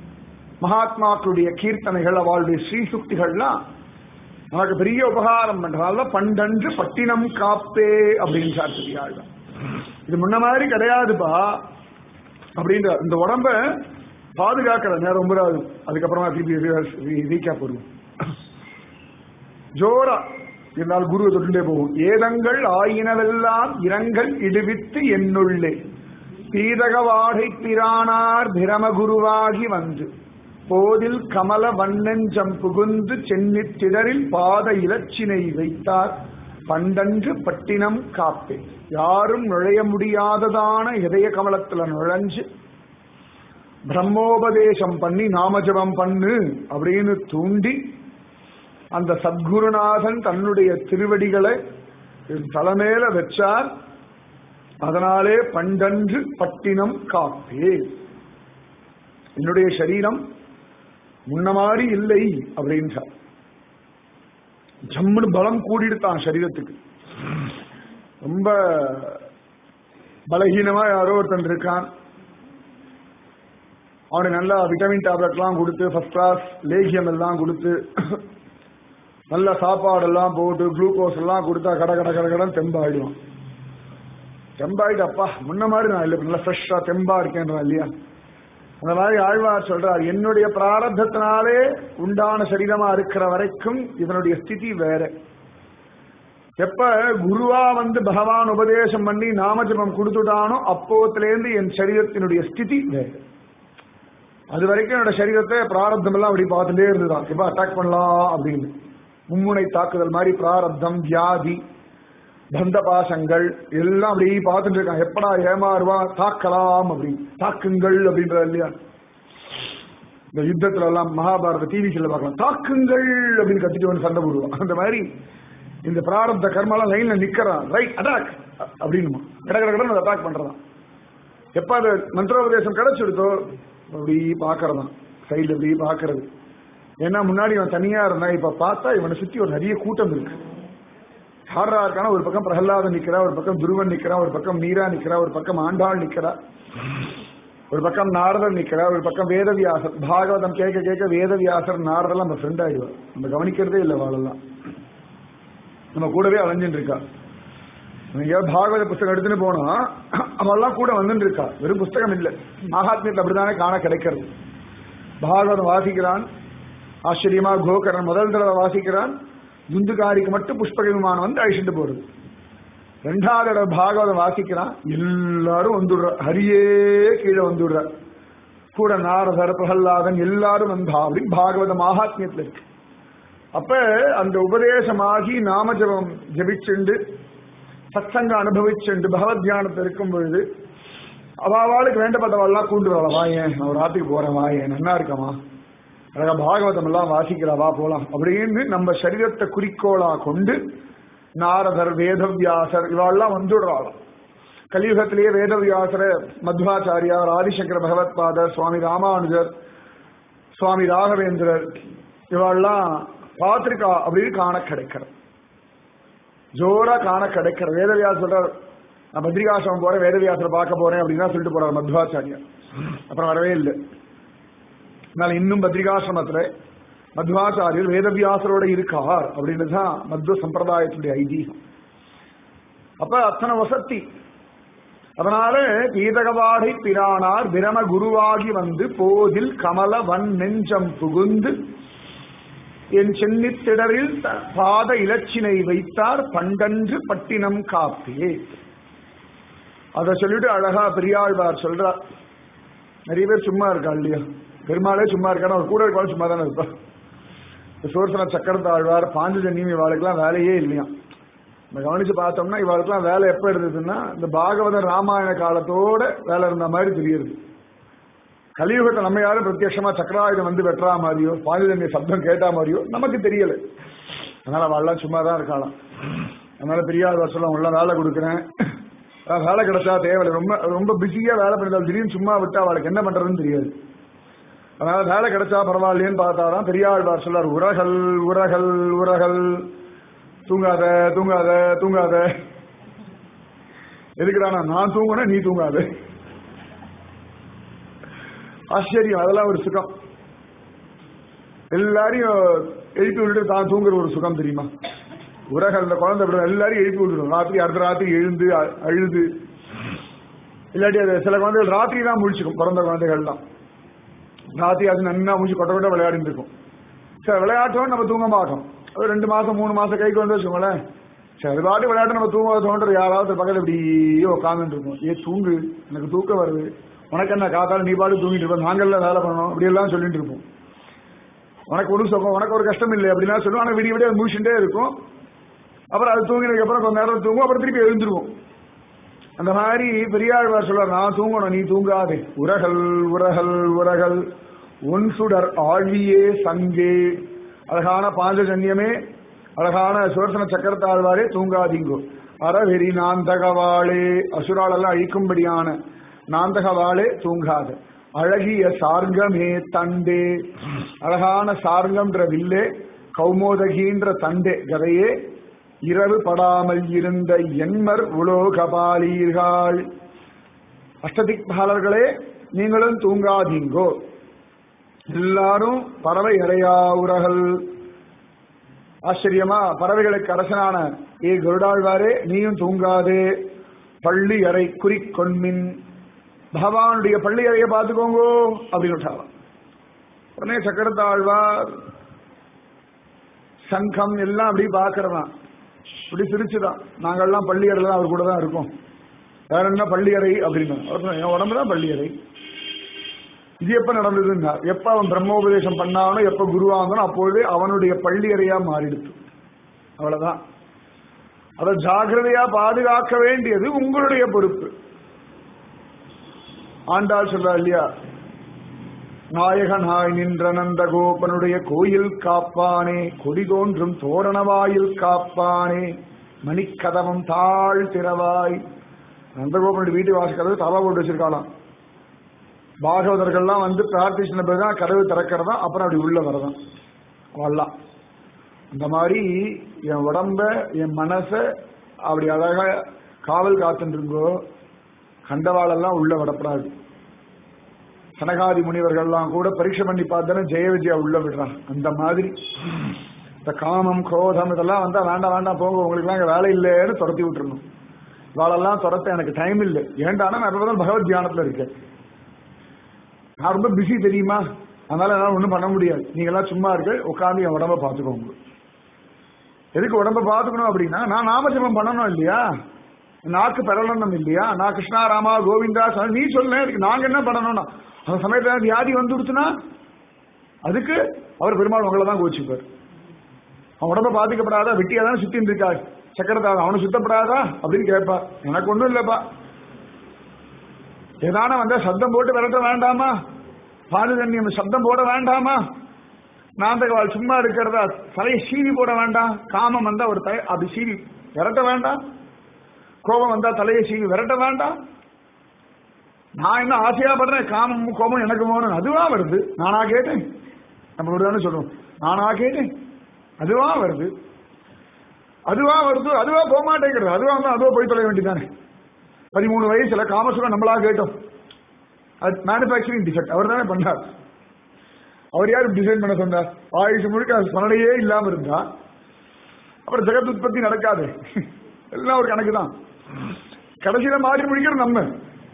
மகாத்மாக்களுடைய கீர்த்தனைகள் அவளுடைய ஸ்ரீசுக்திகள்லாம் நமக்கு பெரிய உபகாரம் பண்றதால பண்டன்று பட்டினம் காப்பே அப்படின்னு சார் இது முன்ன மாதிரி கிடையாதுப்பா அப்படின்ற இந்த உடம்ப பாதுகாக்கிற நேரம் ஒன்பதாவது அதுக்கப்புறமா திருப்பி ரீகேப் வருவோம் ஜோரா இருந்தால் குருவை தொட்டுட்டே போகும் ஏதங்கள் ஆயினவெல்லாம் இரங்கல் இடுவித்து என்னுள்ளே பீதக வாடை பிரானார் பிரம குருவாகி வந்து போதில் கமல வண்ணஞ்சம் புகுந்து சென்னித் திடரில் பாத இலச்சினை வைத்தார் பண்டன்று பட்டினம் காப்பே யாரும் நுழைய முடியாததான இதய கமலத்துல நுழைஞ்சு பிரம்மோபதேசம் பண்ணி நாமஜபம் பண்ணு அப்படின்னு தூண்டி அந்த சத்குருநாதன் தன்னுடைய திருவடிகளை என் தலைமையில வச்சார் அதனாலே பண்டன்று பட்டினம் காப்பே என்னுடைய சரீரம் முன்ன மாதிரி இல்லை அப்படின்றார் ஜம்முன்னு பலம் கூடிடுத்தான் சரீரத்துக்கு ரொம்ப பலகீனமா யாரோ ஒருத்தன் இருக்கான் அவனுக்கு நல்லா விட்டமின் டேப்லெட்லாம் கொடுத்து ஃபர்ஸ்ட் கிளாஸ் லேகியம் எல்லாம் கொடுத்து நல்ல சாப்பாடெல்லாம் போட்டு குளுக்கோஸ் எல்லாம் கொடுத்தா கட கட கட கடன் தெம்பாயிடுவான் தெம்பாயிட்டு அப்பா முன்ன மாதிரி நான் இல்லை நல்லா ஃப்ரெஷ்ஷா தெம்பா இருக்கேன்றான் இல்லையா அந்த மாதிரி ஆழ்வார் சொல்றார் என்னுடைய பிராரத்தத்தினாலே உண்டான சரீரமா இருக்கிற வரைக்கும் இதனுடைய ஸ்திதி வேற எப்ப குருவா வந்து பகவான் உபதேசம் பண்ணி நாமஜபம் கொடுத்துட்டானோ அப்போத்திலேருந்து என் சரீரத்தினுடைய ஸ்திதி வேற அது வரைக்கும் என்னோட சரீரத்தை பிராரத்தம் எல்லாம் அப்படி பார்த்துட்டே இருந்துதான் இப்ப அட்டாக் பண்ணலாம் அப்படின்னு மும்முனை தாக்குதல் மாதிரி பிராரத்தம் வியாதி பந்த பாசங்கள் எல்லாம் அப்படி பார்த்துட்டு இருக்கான் எப்படா ஏமாறுவா தாக்கலாம் அப்படி தாக்குங்கள் அப்படின்ற இல்லையா இந்த யுத்தத்துல எல்லாம் மகாபாரத டிவிஸ்ல பார்க்கலாம் தாக்குங்கள் அப்படின்னு கத்திட்டு வந்து சண்டை போடுவான் அந்த மாதிரி இந்த பிராரப்த கர்மாலாம் லைன்ல நிக்கிறான் ரைட் அட்டாக் அப்படின்னு கட கட கடன்னு அட்டாக் பண்றதான் எப்ப அது மந்திரோபதேசம் கிடைச்சிருத்தோ அப்படி பாக்குறதான் சைடுல இப்படி பாக்குறது ஏன்னா முன்னாடி அவன் தனியா இருந்தான் இப்ப பார்த்தா இவனை சுத்தி ஒரு நிறைய கூட்டம் இருக்கு யாரா இருக்கானா ஒரு பக்கம் பிரகலாதன் நிக்கிறா ஒரு பக்கம் துருவன் நிக்கிறா ஒரு பக்கம் மீரா நிக்கிறா ஒரு பக்கம் ஆண்டாள் நிக்கிறா ஒரு பக்கம் நாரதர் நிக்கிறா ஒரு பக்கம் வேதவியாசர் பாகவதம் கேட்க கேட்க வேதவியாசர் நாரதெல்லாம் நம்ம ஃப்ரெண்ட் ஆயிடுவார் நம்ம கவனிக்கிறதே இல்லை வாழெல்லாம் நம்ம கூடவே அலைஞ்சுட்டு இருக்கா எங்கேயாவது பாகவத புஸ்தகம் எடுத்துன்னு போனா அவெல்லாம் கூட வந்துட்டு இருக்கா வெறும் புஸ்தகம் இல்லை மகாத்மியத்தில் அப்படித்தானே காண கிடைக்கிறது பாகவதம் வாசிக்கிறான் ஆச்சரியமா கோகரன் முதல் தடவை வாசிக்கிறான் துந்துகாரிக்கு மட்டும் புஷ்பக விமானம் வந்து அழிச்சுட்டு போறது ரெண்டாவது தடவை பாகவதம் வாசிக்கிறான் எல்லாரும் வந்துடுற ஹரியே கீழே வந்துடுற கூட நாரதர் பிரகல்லாதன் எல்லாரும் வந்தா அப்படின்னு பாகவத மகாத்மியத்தில் இருக்கு அப்ப அந்த உபதேசமாகி நாமஜபம் ஜபிச்சுண்டு சத்சங்க அனுபவிச்சுண்டு பகவத் தியானத்தை இருக்கும் பொழுது அவாளுக்கு வேண்டப்பட்டவாள்லாம் கூண்டு வரல வாயேன் நான் ஒரு ஆத்துக்கு போறேன் வாயேன் நல்லா இருக்கமா அழகா பாகவதம் எல்லாம் வாசிக்கிறா வா போலாம் அப்படின்னு நம்ம சரீரத்தை குறிக்கோளா கொண்டு நாரதர் வேதவியாசர் இவாள்லாம் வந்துடுறாளாம் கலியுகத்திலேயே வேதவியாசர மத்வாச்சாரியார் ஆதிசங்கர பகவத் பாதர் சுவாமி ராமானுஜர் சுவாமி ராகவேந்திரர் இவாள்லாம் பாத்திரிக்கா அப்படின்னு காண கிடைக்கிறது ஜோரா காண கிடைக்கிற வேதவியாசர் சொல்றார் நான் பத்ரிகாசிரமம் போறேன் வேதவியாசரை பார்க்க போறேன் அப்படின்னு தான் சொல்லிட்டு போறார் மத்வாச்சாரியார் அப்புறம் வரவே இல்லை அதனால இன்னும் பத்ரிகாசிரமத்துல மத்வாச்சாரியர் வேதவியாசரோட இருக்கார் அப்படின்னு தான் மத்வ சம்பிரதாயத்தினுடைய ஐதீகம் அப்ப அத்தனை வசத்தி அதனால கீதகவாடை பிரானார் பிரம குருவாகி வந்து போதில் கமல வன் நெஞ்சம் புகுந்து என் சென்னித்திடரில் த- பாத இலச்சினை வைத்தார் பண்டன்று பட்டினம் காப்பே அத சொல்லிட்டு அழகா பெரியாழ்வார் சொல்றார் நிறைய பேர் சும்மா இருக்கா இல்லையா பெருமாளே சும்மா இருக்கான அவர் கூட இருக்காலும் சும்மா தானே இருப்பா சோர்சன சக்கரத்தாழ்வார் பாஞ்சஜன்யம் இவாளுக்கெல்லாம் வேலையே இல்லையா நம்ம கவனிச்சு பார்த்தோம்னா இவாளுக்கெல்லாம் வேலை எப்ப இருந்ததுன்னா இந்த பாகவத ராமாயண காலத்தோட வேலை இருந்த மாதிரி தெரியுது கலியுகத்தை நம்ம யாரும் பிரத்யட்சமா சக்கராயுதம் வந்து வெட்டுறா மாதிரியோ பாஞ்சஜன்ய சப்தம் கேட்டா மாதிரியோ நமக்கு தெரியல அதனால அவள்லாம் சும்மா தான் இருக்காளாம் அதனால பெரியார் வருஷம் உள்ள வேலை கொடுக்குறேன் அஹ் வேலை கிடைச்சா தேவையில்லை ரொம்ப ரொம்ப பிஸியா வேலை பண்ணிருந்தாலும் திடீர்னு சும்மா விட்டா அவளுக்கு என்ன பண்றதுன்னு தெரியாது அதனால வேலை கிடைச்சா பரவாயில்லையேன்னு பார்த்தாதான் பெரியாழ்வார் சொல்லார் உரகல் உரகல் உரகல் தூங்காத தூங்காத தூங்காத எதுக்குறானா நான் தூங்குனா நீ தூங்காத ஆச்சரியம் அதெல்லாம் ஒரு சுகம் எல்லாரையும் எழுப்பி விட்டுட்டு தான் தூங்குற ஒரு சுகம் தெரியுமா உரகல் இந்த குழந்தை அப்படி எல்லாரையும் எழுப்பி விட்டுடும் ராத்திரி அடுத்த ராத்திரி எழுந்து அ- அழுது இல்லாட்டி அது சில குழந்தைகள் ராத்திரி தான் முழிச்சுக்கும் பிறந்த குழந்தைகள்லாம் ராத்திரி அது நன்னா முடிச்சு கொட்ட கொட்ட விளையாடிட்டு இருக்கும் சரி விளையாட்டோம் நம்ம தூங்க மாட்டோம் ஒரு ரெண்டு மாசம் மூணு மாசம் கைக்கு வந்து வச்சுக்கோங்களேன் சரி அது பாட்டு விளையாட்டு நம்ம தூங்க தோன்ற யாராவது பக்கத்துல இப்படியே உட்காந்துட்டு இருக்கும் ஏ தூங்கு எனக்கு தூக்கம் வருது உனக்கு என்ன காத்தால நீ பாட்டு தூங்கிட்டு இருப்போம் நாங்கள்ல வேலை பண்ணணும் அப்படி எல்லாம் சொல்லிட்டு இருப்போம் உனக்கு ஒரு சுகம் உனக்கு ஒரு கஷ்டம் இல்லை அப்படிலாம் சொல்லுவோம் ஆனால் விடிய விடிய அது முடிச்சுட்டே இருக்கும் அப்புறம் அது தூங்கினதுக்கு அப்புறம் கொஞ்ச நேரம் தூங்கும் அப்புறம் திருப்பி எழுந்துருவோம் அந்த மாதிரி பெரியாழ்வார் சொல்றார் நான் தூங்கணும் நீ தூங்காதே உரகல் உரகல் உரகல் உன் சுடர் ஆழியே சங்கே அழகான பாஞ்சஜன்யமே அழகான சுதர்சன சக்கரத்தாழ்வாரே தூங்காதீங்கோ அறவெறி நாந்தகவாளே அசுராலெல்லாம் அழிக்கும்படியான நாந்தகவாளே தூங்காது அழகிய சார்கமே தண்டே அழகான சார்கம்ன்ற வில்லே கௌமோதகின்ற தண்டே கதையே இரவு படாமல் இருந்த எண்மர் உலோகபாலீர்கள் அஷ்டதிக்பாலர்களே நீங்களும் தூங்காதீங்கோ எல்லாரும் பறவை இறையா உரகல் ஆச்சரியமா பறவைகளுக்கு அரசனான ஏ கருடாழ்வாரே நீயும் தூங்காதே பள்ளி அறை குறிக்கொன்மின் பகவானுடைய பள்ளி அறையை பார்த்துக்கோங்கோ அப்படின்னு விட்டாராம் உடனே சக்கரத்தாழ்வார் சங்கம் எல்லாம் அப்படி பார்க்கறதான் இப்படி சிரிச்சுதான் நாங்கள்லாம் பள்ளி அறையில் அவர் கூட தான் இருக்கோம் வேற என்ன பள்ளி அறை அப்படின்னு அவர் சொன்னார், என் உடம்பு தான் பள்ளி அறை இது எப்ப நடந்ததுன்னா எப்ப அவன் பிரம்மோபதேசம் பண்ணானோ எப்ப குருவாங்கனோ அப்பொழுதே அவனுடைய பள்ளி அறையா மாறிடுச்சு அவ்வளவுதான் அதை ஜாகிரதையா பாதுகாக்க வேண்டியது உங்களுடைய பொறுப்பு ஆண்டாள் சொல்றா இல்லையா நாயகனாய் நின்ற நந்த கோபனுடைய கோயில் காப்பானே கொடி தோன்றும் தோரணவாயில் காப்பானே மணிக்கதவம் தாழ் திறவாய் நந்தகோபனுடைய வீட்டு வாசல் கதவு தாவா போட்டு வச்சிருக்காளாம் பாகவதர்கள்லாம் வந்து பிரார்த்திச்சின பிறகுதான் கதவு திறக்கிறதா அப்புறம் அப்படி உள்ள வரதான் வரலாம் அந்த மாதிரி என் உடம்ப என் மனச அப்படி அழகா காவல் காத்துருங்கோ கண்டவாளெல்லாம் உள்ள விடப்படாது சனகாதி முனிவர்கள்லாம் கூட பரீட்சை பண்ணி பார்த்தாலும் ஜெய விஜயா உள்ள விடுறான் அந்த மாதிரி இந்த காமம் குரோதம் இதெல்லாம் வந்தா வேண்டாம் வேண்டாம் போங்க உங்களுக்குலாம் இங்க வேலை இல்லைன்னு துரத்தி விட்டுருணும் இவாளெல்லாம் துரத்த எனக்கு டைம் இல்லை ஏண்டானா நான் எப்ப பகவத் தியானத்துல இருக்கேன் நான் ரொம்ப பிஸி தெரியுமா அதனால என்னால ஒன்றும் பண்ண முடியாது நீங்க எல்லாம் சும்மா இருக்க உட்காந்து என் உடம்ப பார்த்துக்கோங்க எதுக்கு உடம்ப பார்த்துக்கணும் அப்படின்னா நான் நாமஜபம் பண்ணணும் இல்லையா நாக்கு பெறலணும் இல்லையா நான் கிருஷ்ணா ராமா கோவிந்தா சொன்ன நீ சொல்ல இதுக்கு நாங்க என்ன பண்ணணும்னா அந்த சமயத்துல வியாதி வந்துடுச்சுன்னா அதுக்கு அவர் பெருமாள் உங்களை தான் கோச்சிப்பார் அவன் உடம்ப பாதிக்கப்படாதா வெட்டியா தான் சுத்தின்னு இருக்கா சக்கரத்தாத அவனு சுத்தப்படாதா அப்படின்னு கேட்பா எனக்கு ஒண்ணும் இல்லப்பா ஏதான வந்தா சத்தம் போட்டு விரட்ட வேண்டாமா பாலுதன்யம் சத்தம் போட வேண்டாமா நாந்தகவாள் சும்மா இருக்கிறதா தலையை சீவி போட வேண்டாம் காமம் வந்தா ஒரு தலை அப்படி சீவி விரட்ட வேண்டாம் கோபம் வந்தா தலையை சீவி விரட்ட வேண்டாம் நான் என்ன ஆசையா படுறேன் காமம் கோபம் எனக்கு வேணும் அதுவா வருது நானா கேட்டேன் நம்ம தானே சொல்றோம் நானா கேட்டேன் அதுவா வருது அதுவா வருது அதுவா போக மாட்டேங்கிறது அதுவா வந்தா அதுவா போய் தொலை வேண்டியதானே பதிமூணு வயசுல காமசுரம் நம்மளா கேட்டோம் அது மேனுபேக்சரிங் டிஃபெக்ட் அவர் தானே பண்ணார் அவர் யார் டிசைன் பண்ண சொன்னார் ஆயுஷ் முழுக்க அது ஸ்மரணையே இல்லாம இருந்தா அப்புறம் ஜெகத் உற்பத்தி நடக்காது எல்லாம் ஒரு கணக்கு தான் கடைசியில மாறி முடிக்கிறது நம்ம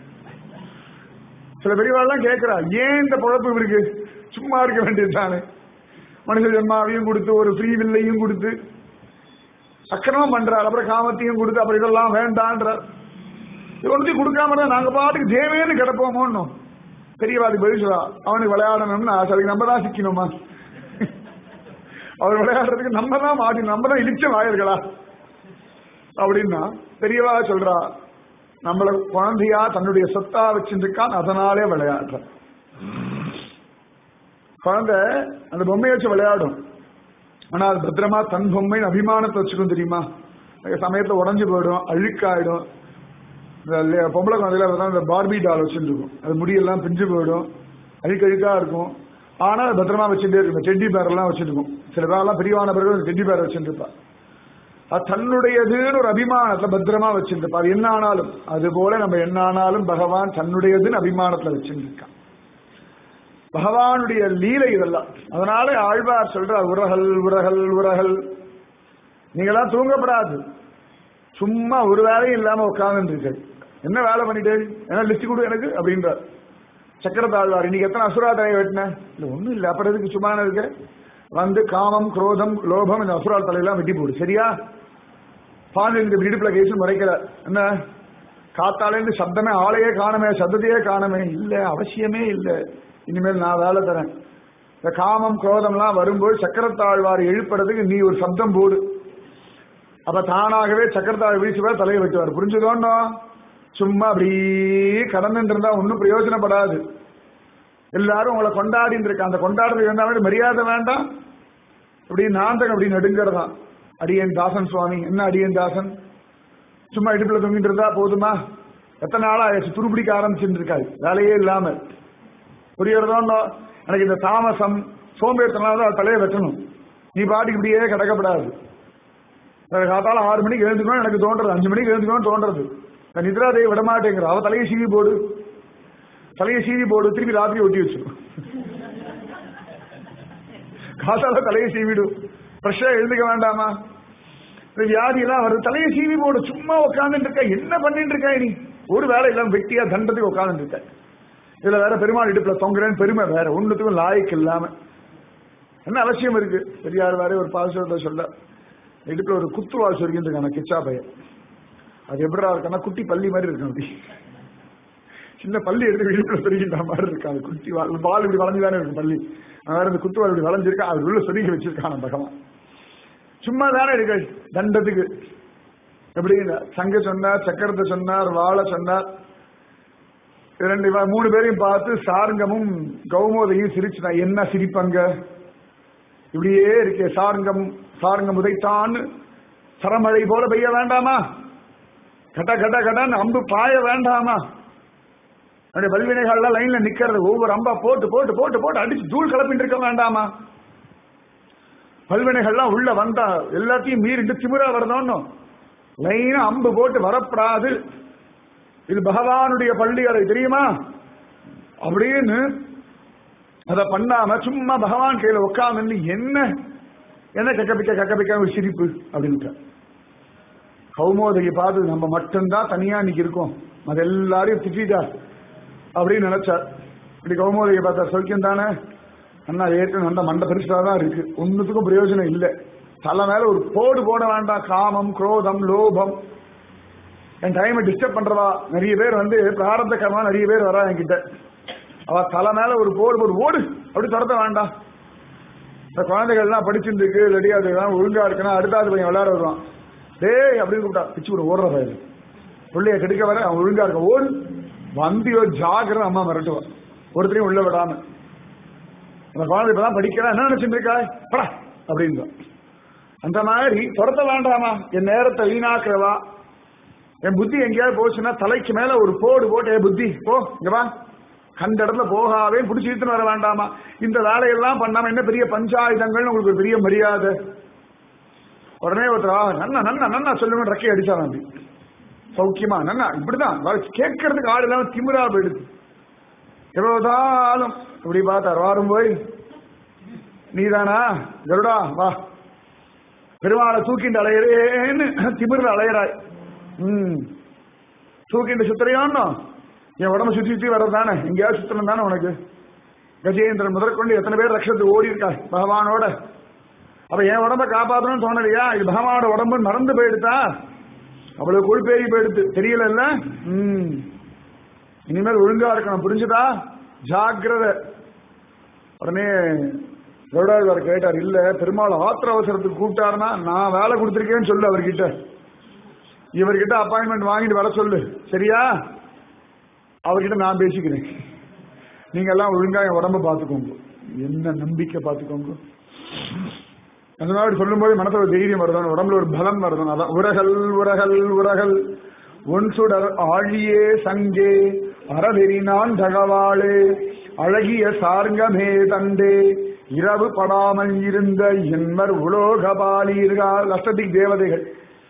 சில பெரியவாள்லாம் கேட்கிறா ஏன் இந்த பொழப்பு இவருக்கு சும்மா இருக்க வேண்டியது தானே மனுஷ ஜென்மாவையும் கொடுத்து ஒரு ஃப்ரீ வில்லையும் கொடுத்து அக்கிரமம் பண்றார் அப்புறம் காமத்தையும் கொடுத்து அப்புறம் இதெல்லாம் வேண்டான்றார் இது ஒன்றையும் கொடுக்காம இருந்தா நாங்க பாட்டுக்கு தேவேன்னு கிடப்போமோன்னு பெரியவாதி பதில் சொல்றா அவனுக்கு விளையாடணும்னு ஆசை அதுக்கு நம்ம தான் சிக்கணுமா அவர் விளையாடுறதுக்கு நம்ம தான் மாட்டி நம்ம தான் இடிச்ச வாயர்களா அப்படின்னா பெரியவா சொல்றா நம்மள குழந்தையா தன்னுடைய சொத்தா வச்சிருக்கான் அதனாலே விளையாடுற குழந்தை அந்த பொம்மையை வச்சு விளையாடும் ஆனா அது பத்திரமா தன் பொம்மைன்னு அபிமானத்தை வச்சுக்கும் தெரியுமா அந்த சமயத்துல உடஞ்சு போயிடும் அழுக்காயிடும் இந்த லே- பொம்பளை குழந்தையில பார்த்தா இந்த பார்பி டால் வச்சுருக்கும் அது முடியெல்லாம் பிஞ்சு போயிடும் அழுக்கழுக்கா இருக்கும் ஆனா அது பத்திரமா வச்சுட்டே இருக்கும் டெட்டி பேர் எல்லாம் வச்சிருக்கும் சில பேரெல்லாம் பெரியவான பிறகு டெட்டி பேர் வச்சுருப்பா அது தன்னுடையதுன்னு ஒரு அபிமானத்துல பத்திரமா வச்சிருப்பா அது என்ன ஆனாலும் அது போல நம்ம என்ன ஆனாலும் பகவான் தன்னுடையதுன்னு அபிமானத்துல வச்சிருக்கான் பகவானுடைய லீலை இதெல்லாம் அதனால ஆழ்வார் சொல்றார் உரகல் உரகல் உரகல் நீங்களாம் தூங்கப்படாது சும்மா ஒரு வேலையும் இல்லாம உட்கார்ந்து இருக்கு என்ன வேலை பண்ணிட்டு என்ன லிஸ்ட் கொடு எனக்கு அப்படின்றார் சக்கரத்தாழ்வார் இன்னைக்கு எத்தனை அசுரா தலையை வெட்டினேன் இல்ல ஒண்ணும் இல்ல அப்புறம் எதுக்கு சும்மா இருக்கு வந்து காமம் குரோதம் லோபம் இந்த அசுரா தலையெல்லாம் வெட்டி போடு சரியா பாஞ்சு இந்த இடுப்புல கேஸ் முறைக்கல என்ன காத்தாலேருந்து சப்தமே ஆளையே காணமே சப்தத்தையே காணமே இல்ல அவசியமே இல்ல இனிமேல் நான் வேலை தரேன் இந்த காமம் குரோதம்லாம் வரும்போது சக்கரத்தாழ்வார் எழுப்புறதுக்கு நீ ஒரு சப்தம் போடு அப்ப தானாகவே சக்கரத்தாழ் வீசுவார் தலையை வெட்டுவார் புரிஞ்சுதோன்னோ சும்மா அப்படி கடந்துட்டு இருந்தா ஒன்றும் பிரயோஜனப்படாது எல்லாரும் உங்களை கொண்டாடிட்டு இருக்க அந்த கொண்டாடுறது இருந்தாலும் மரியாதை வேண்டாம் இப்படி நாந்தகம் அப்படி நடுங்கிறதான் அடியன் தாசன் சுவாமி என்ன அடியன் தாசன் சும்மா இடுப்புல தொங்கிட்டு இருந்தா போதுமா எத்தனை நாளா ஆயிடுச்சு துருப்பிடிக்க ஆரம்பிச்சுட்டு இருக்காது வேலையே இல்லாம புரியறதோன்னோ எனக்கு இந்த தாமசம் சோம்பேறித்தனால தான் தலையை வெட்டணும் நீ பாட்டுக்கு இப்படியே கிடக்கப்படாது எனக்கு காத்தால ஆறு மணிக்கு எழுந்துக்கணும் எனக்கு தோன்றது அஞ்சு மணிக்கு எழுந்துக்கணும்னு தோன்றது நான் நித்ரா தேவி விட மாட்டேங்கிற அவ தலையை சீவி போடு தலையை சீவி போடு திருப்பி ராத்திரி ஒட்டி வச்சு காத்தால தலையை சீவிடு ஃப்ரெஷ்ஷா எழுந்துக்க வேண்டாமா இந்த வியாதி எல்லாம் வருது தலையை சீவி போடு சும்மா உட்காந்துட்டு இருக்க என்ன பண்ணிட்டு இருக்க நீ ஒரு வேலை இல்லாம வெட்டியா தண்டத்துக்கு உட்காந்துட்டு இருக்க இதுல வேற பெருமாள் இடுப்புல தொங்குறேன்னு பெருமை வேற ஒண்ணுத்துக்கும் லாய்க்கு இல்லாம என்ன அவசியம் இருக்கு பெரியார் வேற ஒரு பாசுரத்தை சொல்ல இடுப்புல ஒரு குத்து வால் சொருகிட்டு இருக்கான கிச்சா பையன் அது எப்படிடா இருக்குன்னா குட்டி பள்ளி மாதிரி இருக்கும் அப்படி சின்ன பள்ளி எடுத்து இடுப்புல சொருகின்ற மாதிரி இருக்கு அது குட்டி வால் வால் இப்படி வளைஞ்சுதானே இருக்கும் பள்ளி வேற இந்த குத்து வால் இப்படி வளைஞ்சிருக்கா அது உள்ள சொருகி வச்சிருக்கான பகவான் சும்மா தானே இருக்கு தண்டத்துக்கு எப்படி சங்க சொன்னார் சக்கரத்தை சொன்னார் வாழை சொன்னார் இரண்டு இவ- மூணு பேரையும் பார்த்து சாருங்கமும் கௌமோதையும் சிரிச்சுனா என்ன சிரிப்பாங்க இப்படியே இருக்கே சாருங்கம் சாருங்கம் உதைத்தான்னு சரமழை போல பெய்ய வேண்டாமா கட்ட கட்ட கட்டான்னு அம்பு பாய வேண்டாமா அப்படியே வல்வினைகள்லாம் லைன்ல நிக்கிறது ஒவ்வொரு அம்பா போட்டு போட்டு போட்டு போட்டு அடிச்சு தூள் கிளப்பிட்டு இருக்க வேண்டாமா பல்வினைகள்லாம் உள்ள வந்தா எல்லாத்தையும் மீறிட்டு திமிரா வரணும்னு லைனா அம்பு போட்டு வரப்படாது இது பகவானுடைய பள்ளி அறை தெரியுமா அப்படின்னு அத பண்ணாம சும்மா பகவான் கையில உட்காந்து என்ன என்ன கக்கபிக்க கக்கபிக்க ஒரு சிரிப்பு அப்படின்னு கௌமோதையை பார்த்து நம்ம மட்டும்தான் தனியா இன்னைக்கு இருக்கோம் அது எல்லாரையும் திட்டா அப்படின்னு நினைச்சார் இப்படி கௌமோதையை பார்த்தா சௌக்கியம் தானே அண்ணா ஏற்கனவே அந்த மண்ட பெருசா தான் இருக்கு ஒன்னுத்துக்கும் பிரயோஜனம் இல்லை தலை மேல ஒரு போடு போட வேண்டாம் காமம் குரோதம் லோபம் என் டைமை டிஸ்டர்ப் பண்றவா நிறைய பேர் வந்து பிராரத்த கர்மா நிறைய பேர் வரா என்கிட்ட அவ தலை மேல ஒரு போடு போடு ஓடு அப்படி துரத்த வேண்டாம் இந்த குழந்தைகள்லாம் படிச்சுட்டு இருக்கு ரெடி அதுதான் ஒழுங்கா இருக்குன்னா அடுத்தாது பையன் விளையாட வருவான் டேய் அப்படின்னு கூப்பிட்டா பிச்சு விட ஓடுற பையன் பிள்ளைய கெடுக்க வர அவன் ஒழுங்கா இருக்க ஓடு வந்தியோ ஜாகிரத அம்மா மிரட்டுவான் ஒருத்தரையும் உள்ள விடாம அந்த குழந்தை இப்பதான் படிக்கிறா என்ன நினைச்சுட்டு இருக்கா படா அப்படின்னு அந்த மாதிரி துரத்த வேண்டாமா என் நேரத்தை வீணாக்குறவா என் புத்தி எங்கேயாவது போச்சுன்னா தலைக்கு மேல ஒரு போடு போட்டு "ஏய் புத்தி போ இங்க வா கண்ட இடத்துல போகாவே பிடிச்சி இழுத்துன்னு வர வேண்டாமா இந்த வேலையெல்லாம் பண்ணாம என்ன பெரிய பஞ்சாயுதங்கள்னு உங்களுக்கு ஒரு பெரிய மரியாதை உடனே ஒருத்தர் "ஆ, நன்னா நன்னா நன்னா சொல்லுங்க ரெக்கை அடிச்சான் அப்படி சௌக்கியமா நன்னா இப்படிதான் வா, கேட்கறதுக்கு ஆள் இல்லாம திமிரா போயிடுது எவ்வளவுதாலும் இப்படி பார்த்தார் வாரும் போய் நீதானா கருடா வா பெருமாளை தூக்கிண்டு அலையிறேன்னு திமிர்ல அலையிறாய் ம் தூக்கிண்டு சுத்துறையோன்னோ என் உடம்பு சுத்தி சுத்தி வர்றதானே எங்கேயாவது சுத்தணும் தானே உனக்கு கஜேந்திரன் முதற்கொண்டு எத்தனை பேர் ரக்ஷத்துக்கு ஓடி இருக்கா பகவானோட அப்ப என் உடம்ப காப்பாற்றணும்னு தோணலையா இது பகவானோட உடம்பு மறந்து போயிடுதா அவ்வளவு கொழுப்பேறி போயிடுது தெரியல ம் இனிமேல் ஒழுங்கா இருக்கணும் புரிஞ்சுதா ஜாக்கிரத உடனே கருடாழ்வார் கேட்டார் இல்ல பெருமாள் ஆத்திர அவசரத்துக்கு கூப்பிட்டாருன்னா நான் வேலை கொடுத்துருக்கேன்னு சொல்லு அவர்கிட்ட இவர்கிட்ட அப்பாயின்மெண்ட் வாங்கிட்டு வர சொல்லு சரியா அவர்கிட்ட நான் பேசிக்கிறேன் நீங்க எல்லாம் ஒழுங்கா என் உடம்ப பார்த்துக்கோங்க என்ன நம்பிக்கை பார்த்துக்கோங்க அந்த மாதிரி சொல்லும்போது மனசுல ஒரு தைரியம் வருதான் உடம்புல ஒரு பலம் வருதான் அதான் உரகல் உரகல் உரகல் ஒன் சுடர் ஆழியே சங்கே அறவெறினான் தகவாளே அழகிய சார்ங்கமே தண்டே இரவு படாமல் இருந்த என்மர் உலோகபாலீர்கள் அஷ்டதிக் தேவதைகள்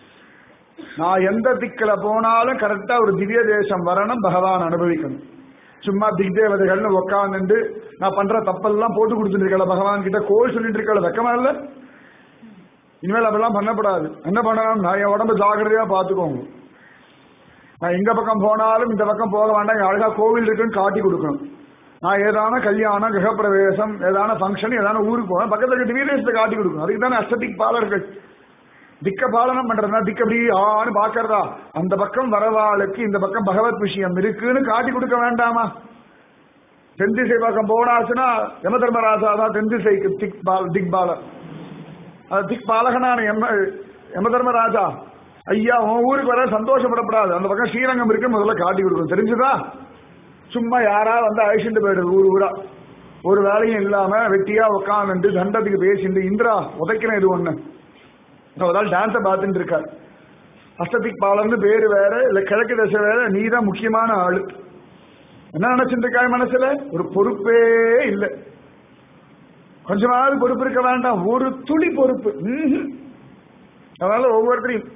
நான் எந்த திக்கில போனாலும் கரெக்டா ஒரு திவ்ய தேசம் வரணும் பகவான் அனுபவிக்கணும் சும்மா திக்தேவதைகள்னு உட்காந்துட்டு நான் பண்ற தப்பெல்லாம் போட்டு கொடுத்துட்டு இருக்கல பகவான் கிட்ட கோல் சொல்லிட்டு இருக்கல வெக்கமா இல்ல இனிமேல் அதெல்லாம் பண்ணப்படாது என்ன பண்ணணும் நான் என் உடம்ப ஜாக்கிரதையா பாத்துக்கோங்க நான் எங்க பக்கம் போனாலும் இந்த பக்கம் போக வேண்டாம் இங்க அழகா கோவில் இருக்குன்னு காட்டி கொடுக்கணும் நான் ஏதான கல்யாணம் கிரகப்பிரவேசம் ஏதான ஃபங்க்ஷன் ஏதான ஊருக்கு போவேன் பக்கத்துல இருக்க வீரேஷத்தை காட்டி கொடுக்கணும் அதுக்கு தானே அஷ்டதிக் பாலர்கள் திக்க பாலனம் பண்றதுனா திக்க அப்படி ஆன்னு பாக்குறதா அந்த பக்கம் வரவாளுக்கு இந்த பக்கம் பகவத் விஷயம் இருக்குன்னு காட்டி கொடுக்க வேண்டாமா தென் திசை பக்கம் போனாச்சுன்னா யம தர்மராஜா தான் தென் திசைக்கு திக் பால் திக் பாலர் அது திக் பாலகனான எம்ம யம தர்மராஜா ஐயா உன் ஊருக்கு வர சந்தோஷப்படப்படாது அந்த பக்கம் ஸ்ரீரங்கம் இருக்கு முதல்ல காட்டி கொடுக்கணும் தெரிஞ்சுதா சும்மா யாரா வந்து அழிச்சுட்டு போயிடுது ஊர் ஊரா ஒரு வேலையும் இல்லாம வெட்டியா உட்காந்துட்டு தண்டத்துக்கு பேசிட்டு இந்திரா உதைக்கிறேன் இது ஒண்ணு ஒரு ஆள் டான்ஸை பார்த்துட்டு இருக்கார் அஷ்டதிக் பாலர்னு பேரு வேற இல்ல கிழக்கு தசை வேற நீ தான் முக்கியமான ஆளு என்ன நினைச்சிட்டு இருக்காய் மனசுல ஒரு பொறுப்பே இல்லை கொஞ்சமாவது பொறுப்பு இருக்க வேண்டாம் ஒரு துளி பொறுப்பு ம்ஹும். அதனால ஒவ்வொருத்தரையும்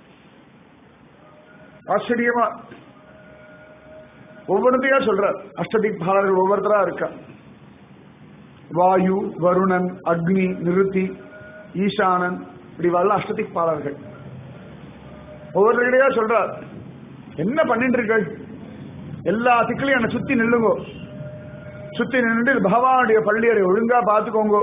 ஆச்சரியமா ஒவ்வொருத்தையா சொல்றார் அஷ்டதிக் பாலர்கள் ஒவ்வொருத்தரா இருக்கா வாயு வருணன் அக்னி நிருத்தி ஈசானன் இப்படி வரல அஷ்டதிக் பாலர்கள் ஒவ்வொருத்தரையா சொல்றார் என்ன பண்ணிட்டு இருக்கள் எல்லா திக்களையும் என்னை சுத்தி நில்லுங்கோ சுத்தி நின்று பகவானுடைய பள்ளியரை ஒழுங்கா பாத்துக்கோங்க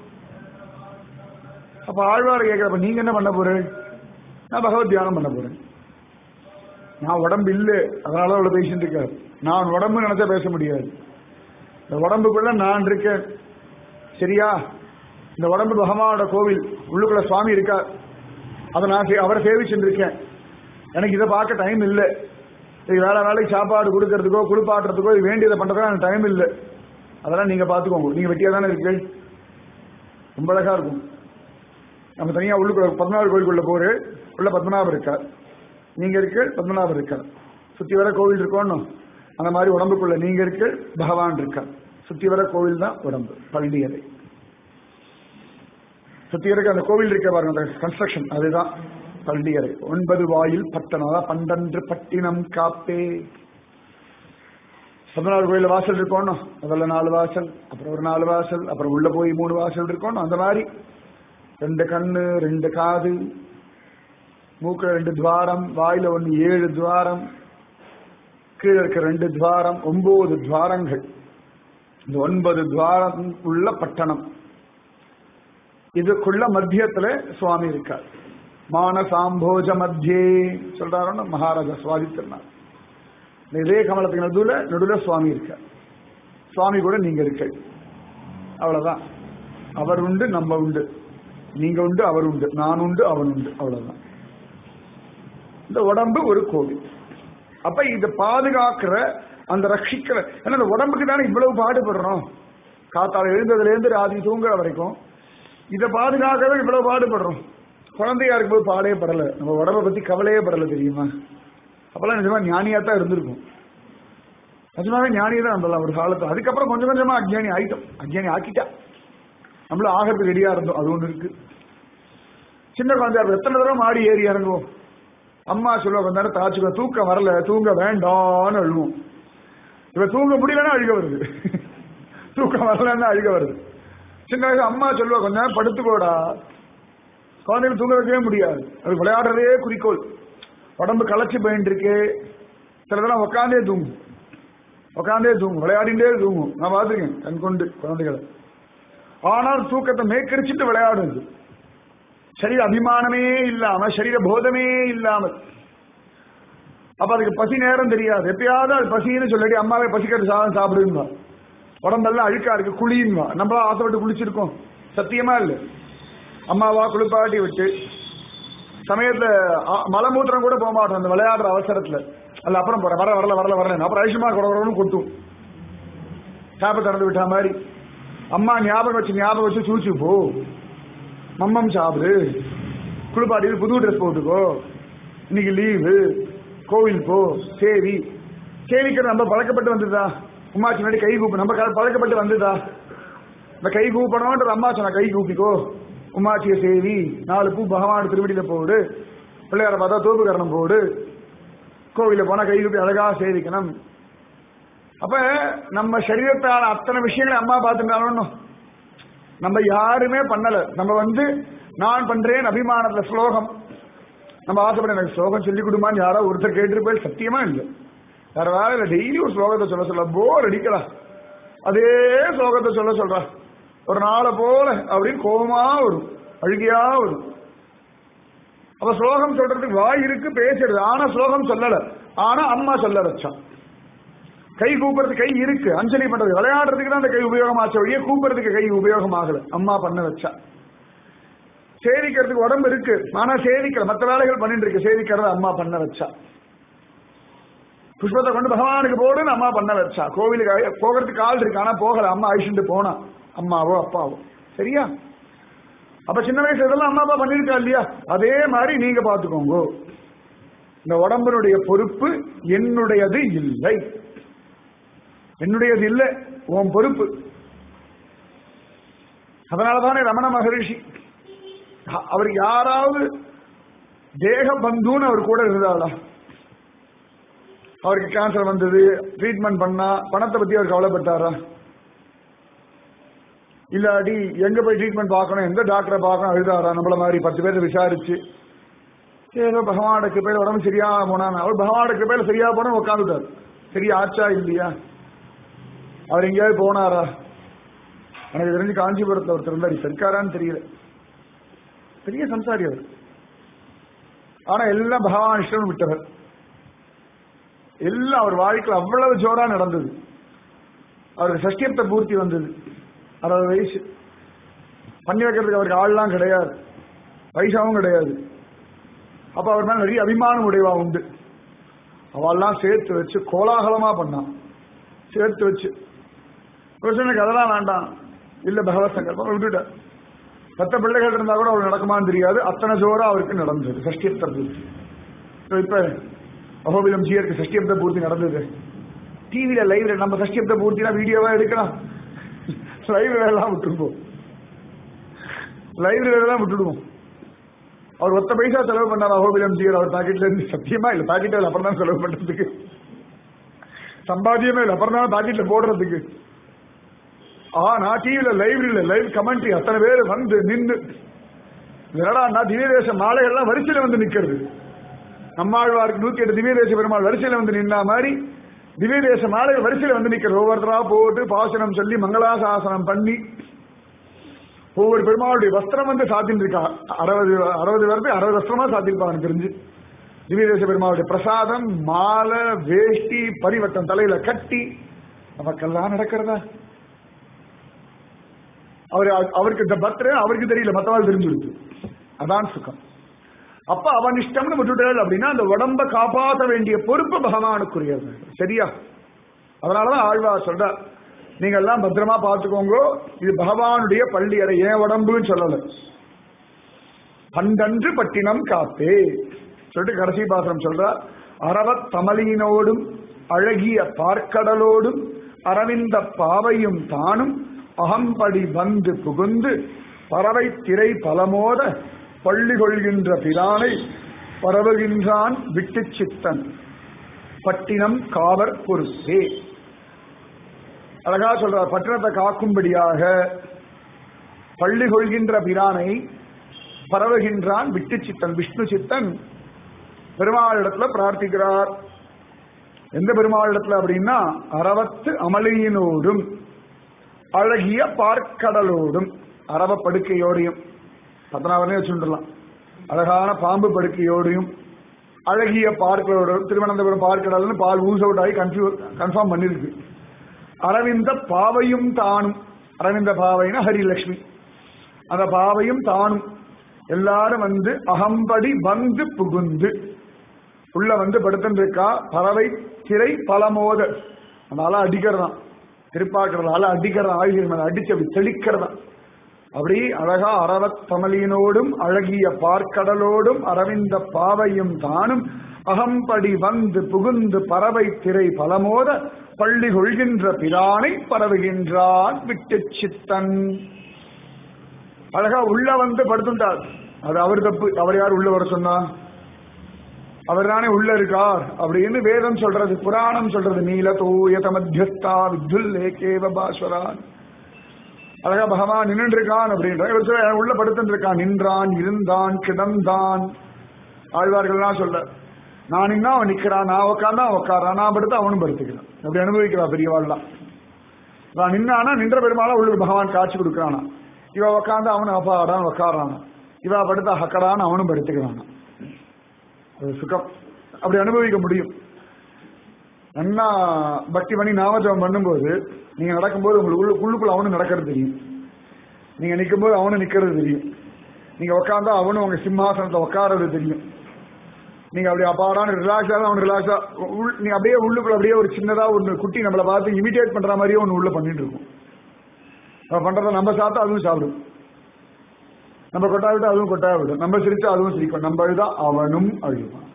அப்ப ஆழ்வார் கேட்கிறப்ப நீங்க என்ன பண்ண போறேன் நான் பகவத் தியானம் பண்ண போறேன் நான் உடம்பு இல்லை அதனால அவ்வளவு பேசிட்டு இருக்காரு நான் உடம்பு நினைச்சா பேச முடியாது இந்த உடம்புக்குள்ள நான் இருக்கேன் சரியா இந்த உடம்பு பகவானோட கோவில் உள்ளுக்குள்ள சுவாமி இருக்கார் அதை நான் சே- அவரை சேவிச்சுட்டு இருக்கேன் எனக்கு இதை பார்க்க டைம் இல்லை இது வேலை வேலைக்கு சாப்பாடு கொடுக்கறதுக்கோ குளிப்பாட்டுறதுக்கோ இது வேண்டியதை பண்றதுக்கோ எனக்கு டைம் இல்லை அதெல்லாம் நீங்க பாத்துக்கோங்க நீங்க வெட்டியா தானே இருக்கு ரொம்ப அழகா இருக்கும் நம்ம தனியா உள்ளுக்குள்ள பத்மநாபர் கோயிலுக்குள்ள போரு உள்ள பத்மநாபர் இருக்கார் நீங்க இருக்கு பத்மநாபர் இருக்கார் சுத்தி வர கோவில் இருக்கணும் அந்த மாதிரி உடம்புக்குள்ள நீங்க இருக்கு பகவான் இருக்கார் சுத்தி வர கோவில் தான் உடம்பு பள்ளியறை சுத்தி இருக்க அந்த கோவில் இருக்க பாருங்க அந்த கன்ஸ்ட்ரக்ஷன் அதுதான் பள்ளியறை ஒன்பது வாயில் பட்டணம் அதான் பண்டன்று பட்டினம் காப்பே பதினாறு கோயில வாசல் இருக்கணும் முதல்ல நாலு வாசல் அப்புறம் ஒரு நாலு வாசல் அப்புறம் உள்ள போய் மூணு வாசல் இருக்கணும் அந்த மாதிரி ரெண்டு கண்ணு ரெண்டு காது மூக்குல ரெண்டு துவாரம் வாயில ஒண்ணு ஏழு துவாரம் கீழே இருக்க ரெண்டு துவாரம் ஒன்பது துவாரங்கள் இந்த ஒன்பது துவாரம் உள்ள பட்டணம் இதுக்குள்ள மத்தியத்துல சுவாமி இருக்கார் மானசாம்போஜ மத்தியே சொல்றாருன்னு மகாராஜா சுவாதி திருநாள் இந்த இதே கமலத்துக்கு நடுவுல நடுவுல சுவாமி இருக்கார் சுவாமி கூட நீங்க இருக்க அவ்வளவுதான் அவர் உண்டு நம்ம உண்டு நீங்க உண்டு அவர் உண்டு நான் உண்டு அவன் உண்டு அவ்வளவுதான் இந்த உடம்பு ஒரு கோவில் அப்ப இதை பாதுகாக்கிற அந்த ரட்சிக்கிற ஏன்னா இந்த உடம்புக்கு தானே இவ்வளவு பாடுபடுறோம் காத்தால எழுந்ததுல இருந்து ராத்திரி தூங்குற வரைக்கும் இதை பாதுகாக்கவே இவ்வளவு பாடுபடுறோம் குழந்தையா இருக்கும்போது பாடே படல நம்ம உடம்ப பத்தி கவலையே படல தெரியுமா அப்பெல்லாம் நிஜமா ஞானியா தான் இருந்திருக்கும் நிஜமாவே ஞானியா தான் இருந்தலாம் ஒரு காலத்துல அதுக்கப்புறம் கொஞ்சம் கொஞ்சமா அஜ்ஞானி ஆயிட்டோம் அஜ்ஞானி ஆக்கிட்டா நம்மளும் ஆகிறதுக்கு ரெடியா இருந்தோம் அது ஒண்ணு இருக்கு சின்ன குழந்தையா இருக்கும். எத்தனை தடவை மாடி ஏறி இறங்குவோம் அம்மா சொல்லுவா கொஞ்ச நேரம் தாச்சுக்கோ தூக்கம் வரல தூங்க வேண்டாம்னு அழுவோம் இப்ப தூங்க முடியலன்னா அழுக வருது தூக்கம் வரலன்னா அழுக வருது சின்ன வயசு அம்மா சொல்லுவா கொஞ்ச நேரம் படுத்துக்கோடா குழந்தைகள் தூங்க வைக்கவே முடியாது அது விளையாடுறதே குறிக்கோள் உடம்பு களைச்சு போயிட்டு இருக்கு சிலதெல்லாம் உட்காந்தே தூங்கும் உட்காந்தே தூங்கும் விளையாடிண்டே தூங்கும் நான் பார்த்துருக்கேன் கண் கொண்டு குழந்தைகளை ஆனால் தூக்கத்தை மேற்கரிச்சிட்டு விளையாடுது சரீர அபிமானமே இல்லாம சரீர போதமே இல்லாமல் அப்ப அதுக்கு பசி நேரம் தெரியாது எப்பயாவது அது பசின்னு சொல்லி அம்மாவே பசிக்கிறது சாதம் சாப்பிடுவா உடம்பெல்லாம் அழுக்கா இருக்கு குளியுமா நம்ம ஆசைப்பட்டு குளிச்சிருக்கோம் சத்தியமா இல்ல அம்மாவா குளிப்பாட்டி விட்டு சமயத்துல அ- மலமூத்திரம் கூட போக மாட்டோம் அந்த விளையாடுற அவசரத்துல அல்ல அப்புறம் போற வர வரல வரல வரல அப்புறம் ஐஷமா குறவரன்னு கொட்டும் சாப்ப திறந்து விட்டா மாதிரி அம்மா ஞாபகம் வச்சு ஞாபகம் வச்சு சூச்சு போ மம்மம் சாப்பிடு குளிப்பாட்டி புது ட்ரெஸ் போட்டுக்கோ இன்னைக்கு லீவு கோவில் போ சேவி சேவிக்கிறது நம்ம பழக்கப்பட்டு வந்ததா உமாச்சி முன்னாடி கை கூப்பு நம்ம க- பழக்கப்பட்டு வந்ததா இந்த கை கூப்பணும்ன்ற அம்மா சொன்ன கை கூப்பிக்கோ உமாச்சிய சேவி நாலு பூ பகவான் திருவடியில போடு பிள்ளையார பார்த்தா தோப்பு கரணம் போடு கோவில போனா கை கூப்பி அழகா சேவிக்கணும் அப்ப நம்ம சரீரத்தான அத்தனை விஷயங்களை அம்மா பார்த்துட்டாலும் நம்ம யாருமே பண்ணல நம்ம வந்து நான் பண்றேன் அபிமானத்துல ஸ்லோகம் நம்ம ஆசைப்பட எனக்கு ஸ்லோகம் சொல்லி கொடுமான்னு யாரோ ஒருத்தர் கேட்டு போய் சத்தியமா இல்லை வேற வேலை இல்லை டெய்லி ஒரு ஸ்லோகத்தை சொல்ல சொல்ல போர் அடிக்கலா அதே ஸ்லோகத்தை சொல்ல சொல்றா ஒரு நாளை போல அப்படின்னு கோபமா வரும் அழுகியா வரும் அப்ப ஸ்லோகம் சொல்றதுக்கு வாய் இருக்கு பேசுறது ஆனா ஸ்லோகம் சொல்லல ஆனா அம்மா சொல்ல வச்சான் கை கூப்பிடுறதுக்கு கை இருக்கு அஞ்சலி பண்றது விளையாடுறதுக்கு தான் அந்த கை உபயோகமாச்ச வழியே கூப்பிடுறதுக்கு கை உபயோகமாகல அம்மா பண்ண வச்சா சேவிக்கிறதுக்கு உடம்பு இருக்கு ஆனா சேவிக்கல மற்ற வேலைகள் பண்ணிட்டு இருக்கு சேவிக்கிறத அம்மா பண்ண வச்சா புஷ்பத்தை கொண்டு பகவானுக்கு போடுன்னு அம்மா பண்ண வச்சா கோவிலுக்கு போகிறதுக்கு ஆள் இருக்கு ஆனா போகல அம்மா அழிச்சுட்டு போனா அம்மாவோ அப்பாவோ சரியா அப்ப சின்ன வயசு இதெல்லாம் அம்மா அப்பா பண்ணிருக்கா இல்லையா அதே மாதிரி நீங்க பாத்துக்கோங்க இந்த உடம்பினுடைய பொறுப்பு என்னுடையது இல்லை என்னுடையது இல்லை உன் பொறுப்பு அதனாலதானே ரமண மகரிஷி அ- அவர் யாராவது தேக பந்துன்னு அவர் கூட இருந்தாளா அவருக்கு கேன்சர் வந்தது ட்ரீட்மெண்ட் பண்ணா பணத்தை பத்தி அவர் கவலைப்பட்டாரா இல்லாட்டி எங்க போய் ட்ரீட்மெண்ட் பார்க்கணும் எந்த டாக்டரை பார்க்கணும் அழுதாரா நம்மள மாதிரி பத்து பேர் விசாரிச்சு ஏதோ பகவானோட கிருப்பையில உடம்பு சரியா போனான் அவர் பகவானோட கிருப்பையில சரியா போன உட்காந்துட்டார் சரியா ஆச்சா இல்லையா அவர் எங்கேயாவது போனாரா எனக்கு தெரிஞ்சு காஞ்சிபுரத்தில் ஒருத்தர் இருந்தார் இப்ப இருக்காரான்னு தெரியல பெரிய சம்சாரி அவர் ஆனா எல்லாம் பகவான் இஷ்டம் விட்டவர் எல்லாம் அவர் வாழ்க்கையில் அவ்வளவு ஜோரா நடந்தது அவருக்கு சஷ்டியத்தை பூர்த்தி வந்தது அறுபது வயசு பண்ணி வைக்கிறதுக்கு அவருக்கு ஆள்லாம் கிடையாது வயசாவும் கிடையாது அப்ப அவர் மேல நிறைய அபிமானம் உடையவா உண்டு அவெல்லாம் சேர்த்து வச்சு கோலாகலமா பண்ணான் சேர்த்து வச்சு புருஷனுக்கு அதெல்லாம் வேண்டாம் இல்ல பகவத் சங்கல்பம் விட்டுட்டார் பத்த பிள்ளைகள் இருந்தா கூட அவர் நடக்குமான்னு தெரியாது அத்தனை ஜோரா அவருக்கு நடந்தது சஷ்டியப்த பூர்த்தி So, இப்ப அகோபிலம் ஜியருக்கு சஷ்டியப்த பூர்த்தி நடந்தது டிவியில லைவ்ல நம்ம சஷ்டியப்த பூர்த்தினா வீடியோவா எடுக்கலாம் லைவ்ல எல்லாம் விட்டுருப்போம் லைவ்ல எல்லாம் விட்டுடுவோம் அவர் ஒத்த பைசா செலவு பண்ணார் அகோபிலம் ஜியர் அவர் பாக்கெட்ல இருந்து சத்தியமா இல்ல பாக்கெட்ல இல்ல அப்புறம் தான் செலவு பண்றதுக்கு சம்பாத்தியமே இல்ல அப்புறம் தான் பாக்கெட்ல போடுறதுக்கு ஆனா டிவியில லைவ் இல்ல லைவ் கமெண்ட்ரி அத்தனை பேர் வந்து நின்று என்னடா திவ்யதேச மாலைகள்லாம் வரிசையில வந்து நிக்கிறது நம்மாழ்வாருக்கு நூத்தி எட்டு திவ்யதேச பெருமாள் வரிசையில வந்து நின்னா மாதிரி திவ்யதேச மாலைகள் வரிசையில வந்து நிக்கிறது ஒவ்வொருத்தரா போட்டு பாசனம் சொல்லி மங்களாசாசனம் பண்ணி ஒவ்வொரு பெருமாளுடைய வஸ்திரம் வந்து சாத்தின்னு இருக்கா அறுபது அறுபது வருது அறுபது வஸ்திரமா சாத்திருப்பா எனக்கு தெரிஞ்சு திவ்யதேச பெருமாளுடைய பிரசாதம் மாலை வேஷ்டி பரிவட்டம் தலையில கட்டி நமக்கெல்லாம் நடக்கிறதா அவர் அவருக்கு இந்த பர்த்டே அவருக்கு தெரியல மத்தவாள் தெரிஞ்சிருக்கு அதான் சுகம் அப்ப அவன் இஷ்டம்னு விட்டுட்டாள் அப்படின்னா அந்த உடம்ப காப்பாற்ற வேண்டிய பொறுப்பு பகவானுக்குரியது சரியா அதனாலதான் ஆழ்வார் சொல்றார் நீங்க எல்லாம் பத்திரமா பார்த்துக்கோங்க இது பகவானுடைய பள்ளி அறை ஏன் உடம்புன்னு சொல்லல பண்டன்று பட்டினம் காத்தே சொல்லிட்டு கடைசி பாசனம் சொல்றார் அரவத் தமலினோடும் அழகிய பார்க்கடலோடும் அரவிந்த பாவையும் தானும் அகம்படி வந்து புகுந்து பறவை திரை பலமோத பள்ளி கொள்கின்ற பிரானை பரவுகின்றான் விட்டு சித்தன் பட்டினம் காவர் பொறுத்தே அழகா சொல்றார் பட்டினத்தை காக்கும்படியாக பள்ளி கொள்கின்ற பிரானை பரவுகின்றான் விட்டு சித்தன் விஷ்ணு சித்தன் பெருமாளிடத்துல பிரார்த்திக்கிறார் எந்த பெருமாளிடத்துல அப்படின்னா அறவத்து அமளியினோடும் அழகிய பார்க்கடலோடும் அரவ படுக்கையோடையும் பத்தனாவனே வச்சுடலாம் அழகான பாம்பு படுக்கையோடையும் அழகிய பார்க்கடலோடும் திருவனந்தபுரம் பார்க்கடல்னு பால் ஊஸ் அவுட் ஆகி கன்ஃபியூ கன்ஃபார்ம் பண்ணிருக்கு அரவிந்த பாவையும் தானும் அரவிந்த பாவைனா ஹரிலட்சுமி அந்த பாவையும் தானும் எல்லாரும் வந்து அகம்படி வந்து புகுந்து உள்ள வந்து படுத்துட்டு இருக்கா பறவை திரை பலமோத அதனால அடிக்கிறதான் திருப்பாக்குறதால அடிக்கிறதான் ஆயுதம் அடிச்சு அப்படி தெளிக்கிறதான் அப்படி அழகா அரவத் தமிழினோடும் அழகிய பார்க்கடலோடும் அரவிந்த பாவையும் தானும் அகம்படி வந்து புகுந்து பறவை திரை பலமோத பள்ளி கொள்கின்ற பிரானை பரவுகின்றான் விட்டு சித்தன் அழகா உள்ள வந்து படுத்துட்டார் அது அவர் தப்பு அவர் யார் உள்ள வர சொன்னா அவர் தானே உள்ள இருக்கார் அப்படின்னு வேதம் சொல்றது புராணம் சொல்றது நீல தூயத மத்தியஸ்தா வித்துல் லேகேவ பாஸ்வரான் அழகா பகவான் நின்று இருக்கான் அப்படின்ற இவர் சொல்ல உள்ள படுத்துட்டு இருக்கான் நின்றான் இருந்தான் கிடந்தான் ஆழ்வார்கள்லாம் சொல்ல நான் நின்னா அவன் நிக்கிறான் நான் உட்கார்ந்தா அவன் உட்காரான் நான் படுத்து அவனும் படுத்துக்கிறான் அப்படி அனுபவிக்கிறா பெரியவாள்லாம் நான் நின்னானா நின்ற பெருமாளா உள்ள பகவான் காட்சி கொடுக்கறானா இவ உட்காந்து அவனு அப்பாடான் உட்காரானா இவ படுத்தா ஹக்கடான்னு அவனும் படுத்துக்கிறானா அது சுகம் அப்படி அனுபவிக்க முடியும் நல்லா பக்தி பண்ணி நாமஜபம் பண்ணும்போது நீங்க நடக்கும்போது உங்களுக்கு உள்ள உள்ளுக்குள்ள அவனும் நடக்கிறது தெரியும் நீங்க நிக்கும்போது அவனும் நிக்கிறது தெரியும் நீங்க உட்காந்தா அவனும் உங்க சிம்மாசனத்துல உட்கார்றது தெரியும் நீங்க அப்படி அப்பாடான ரிலாக்ஸா அவன் ரிலாக்ஸா நீங்க அப்படியே உள்ளுக்குள்ள அப்படியே ஒரு சின்னதா ஒன்று குட்டி நம்மளை பார்த்து இமிடியேட் பண்ற மாதிரியே ஒன்று உள்ள பண்ணிட்டு இருக்கும் நம்ம பண்றத நம்ம சாப்பிட்டா அதுவும் சாப்பிடும் நம்ம கொட்டா விட்டா அதுவும் கொட்டா விடும் நம்ம சிரிச்சா அதுவும் சிரிக்கும் நம்ம அழுதா அவனும் அழுவான்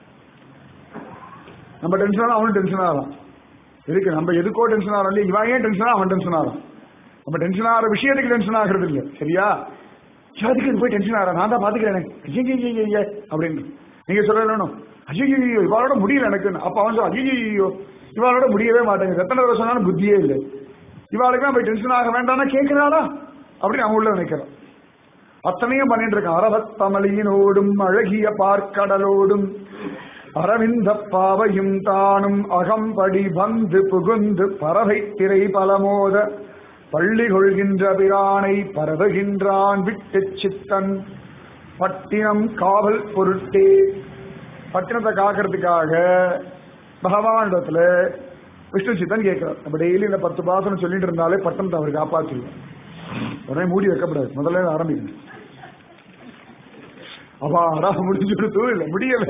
நம்ம டென்ஷன் அவனும் டென்ஷன் ஆகலாம் இருக்கு நம்ம எதுக்கோ டென்ஷன் ஆகிறோம் இல்லையா இவன் ஏன் டென்ஷன் அவன் டென்ஷன் ஆகும் நம்ம டென்ஷன் ஆகிற விஷயத்துக்கு டென்ஷன் ஆகிறது இல்லை சரியா அதுக்கு போய் டென்ஷன் ஆகிறேன் நான் தான் பாத்துக்கிறேன் ஐயோ அப்படின்னு நீங்க சொல்ல வேணும் ஐயோ இவாளோட முடியல எனக்கு அப்ப அவன் சொல்ல ஐயோ இவாளோட முடியவே மாட்டேங்குது எத்தனை தடவை சொன்னாலும் புத்தியே இல்லை இவாளுக்கு போய் டென்ஷன் ஆக வேண்டாம்னா கேட்கிறாளா அப்படின்னு அவன் உள்ள நினைக்கிறான் அத்தனையும் பண்ணிட்டு இருக்கான் அரபத் தமிழினோடும் அழகிய பார்க்கடலோடும் அரவிந்த பாவையும் தானும் அகம்படி வந்து புகுந்து பறவை திரை பலமோத பள்ளி கொள்கின்ற பிரானை பரவுகின்றான் விட்டு சித்தன் பட்டினம் காவல் பொருட்டே பட்டினத்தை காக்கிறதுக்காக பகவானிடத்துல விஷ்ணு சித்தன் கேட்கிறார் நம்ம டெய்லி இந்த பத்து பாசனம் சொல்லிட்டு இருந்தாலே பட்டணத்தை அவர் காப்பாற்றிடுவார் உடனே மூடி வைக்கப்படாது முதல்ல ஆரம்பிக்கணும் அவாடா முடிஞ்சு கொடுத்து இல்ல முடியல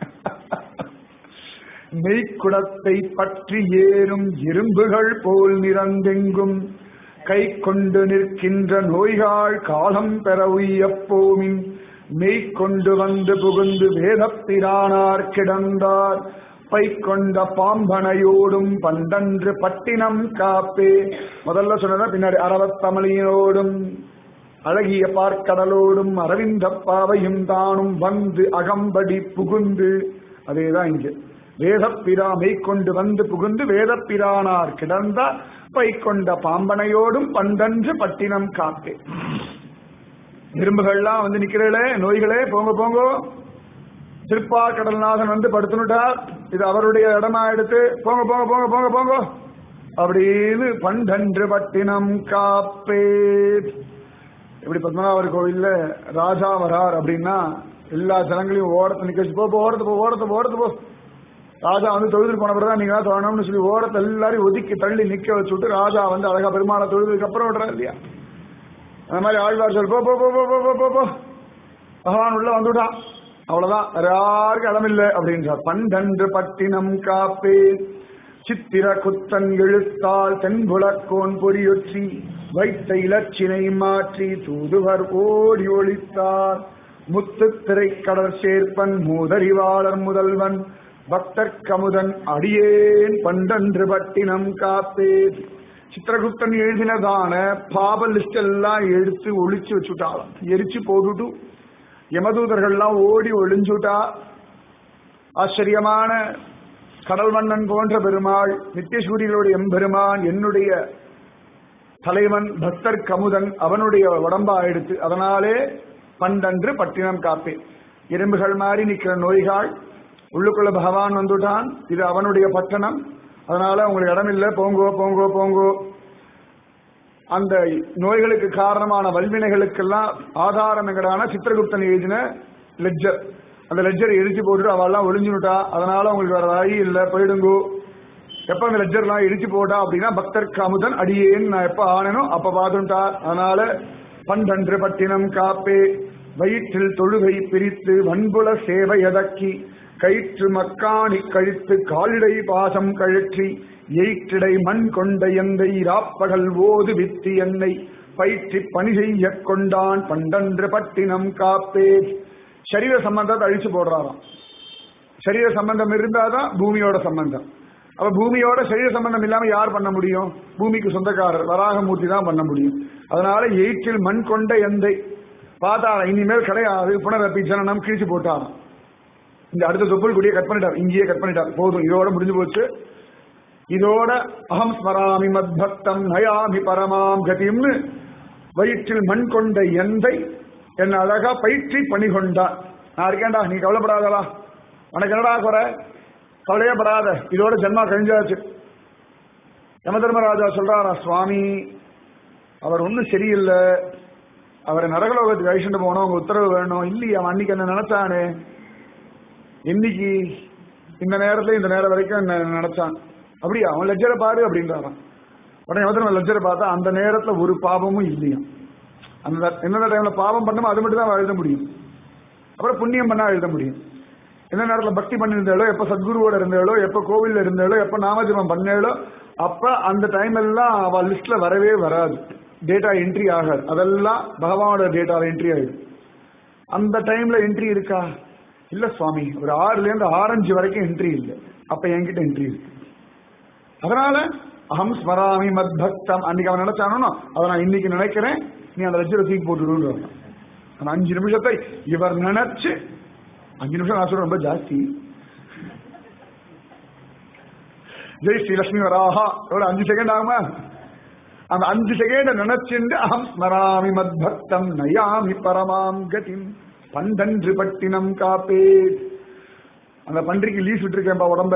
மெய்க்குடத்தை பற்றி ஏறும் இரும்புகள் போல் நிறந்தெங்கும் கை கொண்டு நிற்கின்ற நோய்கள் காலம் பெற உய்யப்போமின் மெய் கொண்டு வந்து புகுந்து வேதப்பிரானார் கிடந்தார் பை கொண்ட பாம்பனையோடும் பண்டன்று பட்டினம் காப்பே முதல்ல சொன்னதா பின்னாடி அறவத்தமிழினோடும் அழகிய பார்க்கடலோடும் அரவிந்த பாவையும் தானும் வந்து அகம்படி புகுந்து அதேதான் இங்க வேதப்பிரா கொண்டு வந்து புகுந்து வேதப்பிரானார் கிடந்த பை கொண்ட பாம்பனையோடும் பண்டன்று பட்டினம் காப்பே எறும்புகள்லாம் வந்து நிக்கிறீங்களே நோய்களே போங்க போங்க திருப்பா கடல்நாதன் வந்து படுத்துனுட்டார் இது அவருடைய இடமா எடுத்து போங்க போங்க போங்க போங்க போங்க அப்படின்னு பண்டன்று பட்டினம் காப்பே இப்படி பத்மநாபர் கோவில்ல ராஜா வரார் அப்படின்னா எல்லா ஜனங்களையும் ஓரத்தை நிக்க வச்சு போ போ, ஓரத்து போ ஓரத்து போ ஓரத்து போ ராஜா வந்து தொழுது போன பிறகு நீங்க தான் தொழணும்னு சொல்லி ஓரத்தை எல்லாரையும் ஒதுக்கி தள்ளி நிக்க வச்சு விட்டு ராஜா வந்து அழகா பெருமாளை தொழுதுக்கு அப்புறம் விடுறாரு இல்லையா அந்த மாதிரி ஆழ்வார் சொல் போ போ போ போ போ போ போ போ பகவான் உள்ள வந்துட்டான் அவ்வளவுதான் வேற யாருக்கும் இடமில்லை அப்படின்றார் பண்டன்று பட்டினம் காப்பே சித்திர குத்தன் எழுத்தால் தென்புலக்கோன் பொறியொற்றி வைத்த இலச்சினை மாற்றி தூதுவர் ஓடி ஒளித்தார் முத்து திரைக்கடற் சேர்ப்பன் மூதறிவாளர் முதல்வன் பக்தர் கமுதன் அடியேன் பண்டன்று பட்டினம் காப்பே சித்திரகுப்தன் எழுதினதான பாப லிஸ்ட் எல்லாம் எடுத்து ஒளிச்சு வச்சுட்டாளாம் எரிச்சு போட்டுட்டு யமதூதர்கள்லாம் ஓடி ஒளிஞ்சுட்டா ஆச்சரியமான கடல் மன்னன் போன்ற பெருமாள் நித்தியசூரிகளுடைய எம்பெருமான் என்னுடைய தலைவன் பக்தர் கமுதன் அவனுடைய உடம்பா எடுத்து அதனாலே பண்டன்று பட்டினம் காப்பேன் எறும்புகள் மாறி நிக்கிற நோய்கள் உள்ளுக்குள்ள பகவான் வந்துட்டான் இது அவனுடைய பட்டணம் அதனால உங்களுக்கு இடம் இல்லை போங்கோ போங்கோ போங்கோ அந்த நோய்களுக்கு காரணமான வல்வினைகளுக்கெல்லாம் ஆதாரம் எங்கடான சித்திரகுப்தன் எழுதின லெட்ஜர் அந்த லெட்ஜரை எரிச்சு போட்டுட்டு அவெல்லாம் ஒளிஞ்சுனுட்டா அதனால உங்களுக்கு வேற வழி இல்லை போயிடுங்கோ எப்ப அந்த லெட்ஜர்லாம் இடிச்சு போட்டா அப்படின்னா பக்தர் அமுதன் அடியேன்னு நான் எப்ப ஆனனோ அப்ப பாதுட்டார் அதனால பண்டன்று பட்டினம் காப்பே வயிற்றில் தொழுகை பிரித்து வன்புல சேவை எதக்கி கயிற்று மக்காணி கழித்து காலிடை பாசம் கழற்றி எயிற்றிடை மண் கொண்ட எந்தை ராப்பகல் ஓது வித்தி என்னை பயிற்றி பணி செய்ய கொண்டான் பண்டன்று பட்டினம் காப்பே சரீர சம்பந்தத்தை அழிச்சு போடுறாராம் சரீர சம்பந்தம் இருந்தாதான் பூமியோட சம்பந்தம் அப்ப பூமியோட சரீர சம்பந்தம் இல்லாம யார் பண்ண முடியும் பூமிக்கு சொந்தக்காரர் வராகமூர்த்தி தான் பண்ண முடியும் அதனால எயிற்றில் மண் கொண்ட எந்தை பார்த்தா இனிமேல் கிடையாது புனரப்பி ஜனனம் கிழிச்சு போட்டாராம் இந்த அடுத்த தொப்புள் கொடியை கட் பண்ணிட்டார் இங்கேயே கட் பண்ணிட்டார் போதும் இதோட முடிஞ்சு போச்சு இதோட அகம் ஸ்மராமி மத்பக்தம் நயாமி பரமாம் கதிம்னு வயிற்றில் மண் கொண்ட எந்தை என்ன அழகா பயிற்சி பணிகொண்டான் நான் இருக்கேன்டா நீ கவலைப்படாதடா உனக்கு என்னடா குறை கவலையே படாத இதோட ஜென்மா கழிஞ்சாச்சு யம தர்மராஜா சொல்றாரா சுவாமி அவர் ஒன்றும் சரியில்லை அவரை நரகலோகத்துக்கு அழிச்சுட்டு போனோம் உங்க உத்தரவு வேணும் இல்லையே அவன் அன்னைக்கு என்ன நினைச்சானே இன்னைக்கு இந்த நேரத்துல இந்த நேரம் வரைக்கும் என்ன நினைச்சான் அப்படியா அவன் லெஜரை பாரு அப்படின்றாரான் உடனே யமதர்ம லெஜரை பார்த்தா அந்த நேரத்துல ஒரு பாவமும் இல்லையா அந்த எந்தெந்த டைம்ல பாவம் பண்ணுமோ அது மட்டும் தான் எழுத முடியும் அப்புறம் புண்ணியம் பண்ணா எழுத முடியும் எந்த நேரத்துல பக்தி பண்ணியிருந்தாலோ எப்ப சத்குருவோட இருந்தாலோ எப்ப கோவில்ல இருந்தாலோ எப்ப நாமஜபம் பண்ணாலோ அப்ப அந்த டைம் எல்லாம் அவ லிஸ்ட்ல வரவே வராது டேட்டா என்ட்ரி ஆகாது அதெல்லாம் பகவானோட டேட்டா என்ட்ரி ஆயிடும் அந்த டைம்ல என்ட்ரி இருக்கா இல்ல சுவாமி ஒரு ஆறுல இருந்து ஆரஞ்சு வரைக்கும் என்ட்ரி இல்லை அப்ப என்கிட்ட என்ட்ரி இருக்கு அதனால அகம் ஸ்மராமி மத் பக்தம் அன்னைக்கு அவன் நினைச்சானோ அதை நான் இன்னைக்கு நினைக்கிறேன் நீ அந்த லட்சத்தை தூக்கி போட்டுடுன்னு அந்த அஞ்சு நிமிஷத்தை இவர் நினைச்சு அஞ்சு நிமிஷம் நான் சொல்றேன் ரொம்ப ஜாஸ்தி ஜெய் ஸ்ரீ லட்சுமி வராஹா எவ்வளவு அஞ்சு செகண்ட் ஆகுமா அந்த அஞ்சு செகண்ட் நினைச்சுண்டு அகம் ஸ்மராமி மத் பக்தம் நயாமி பரமாம் கதிம் பண்டன்று பட்டினம் காப்பே அந்த பன்றிக்கு லீஸ் விட்டுருக்கேன்பா உடம்ப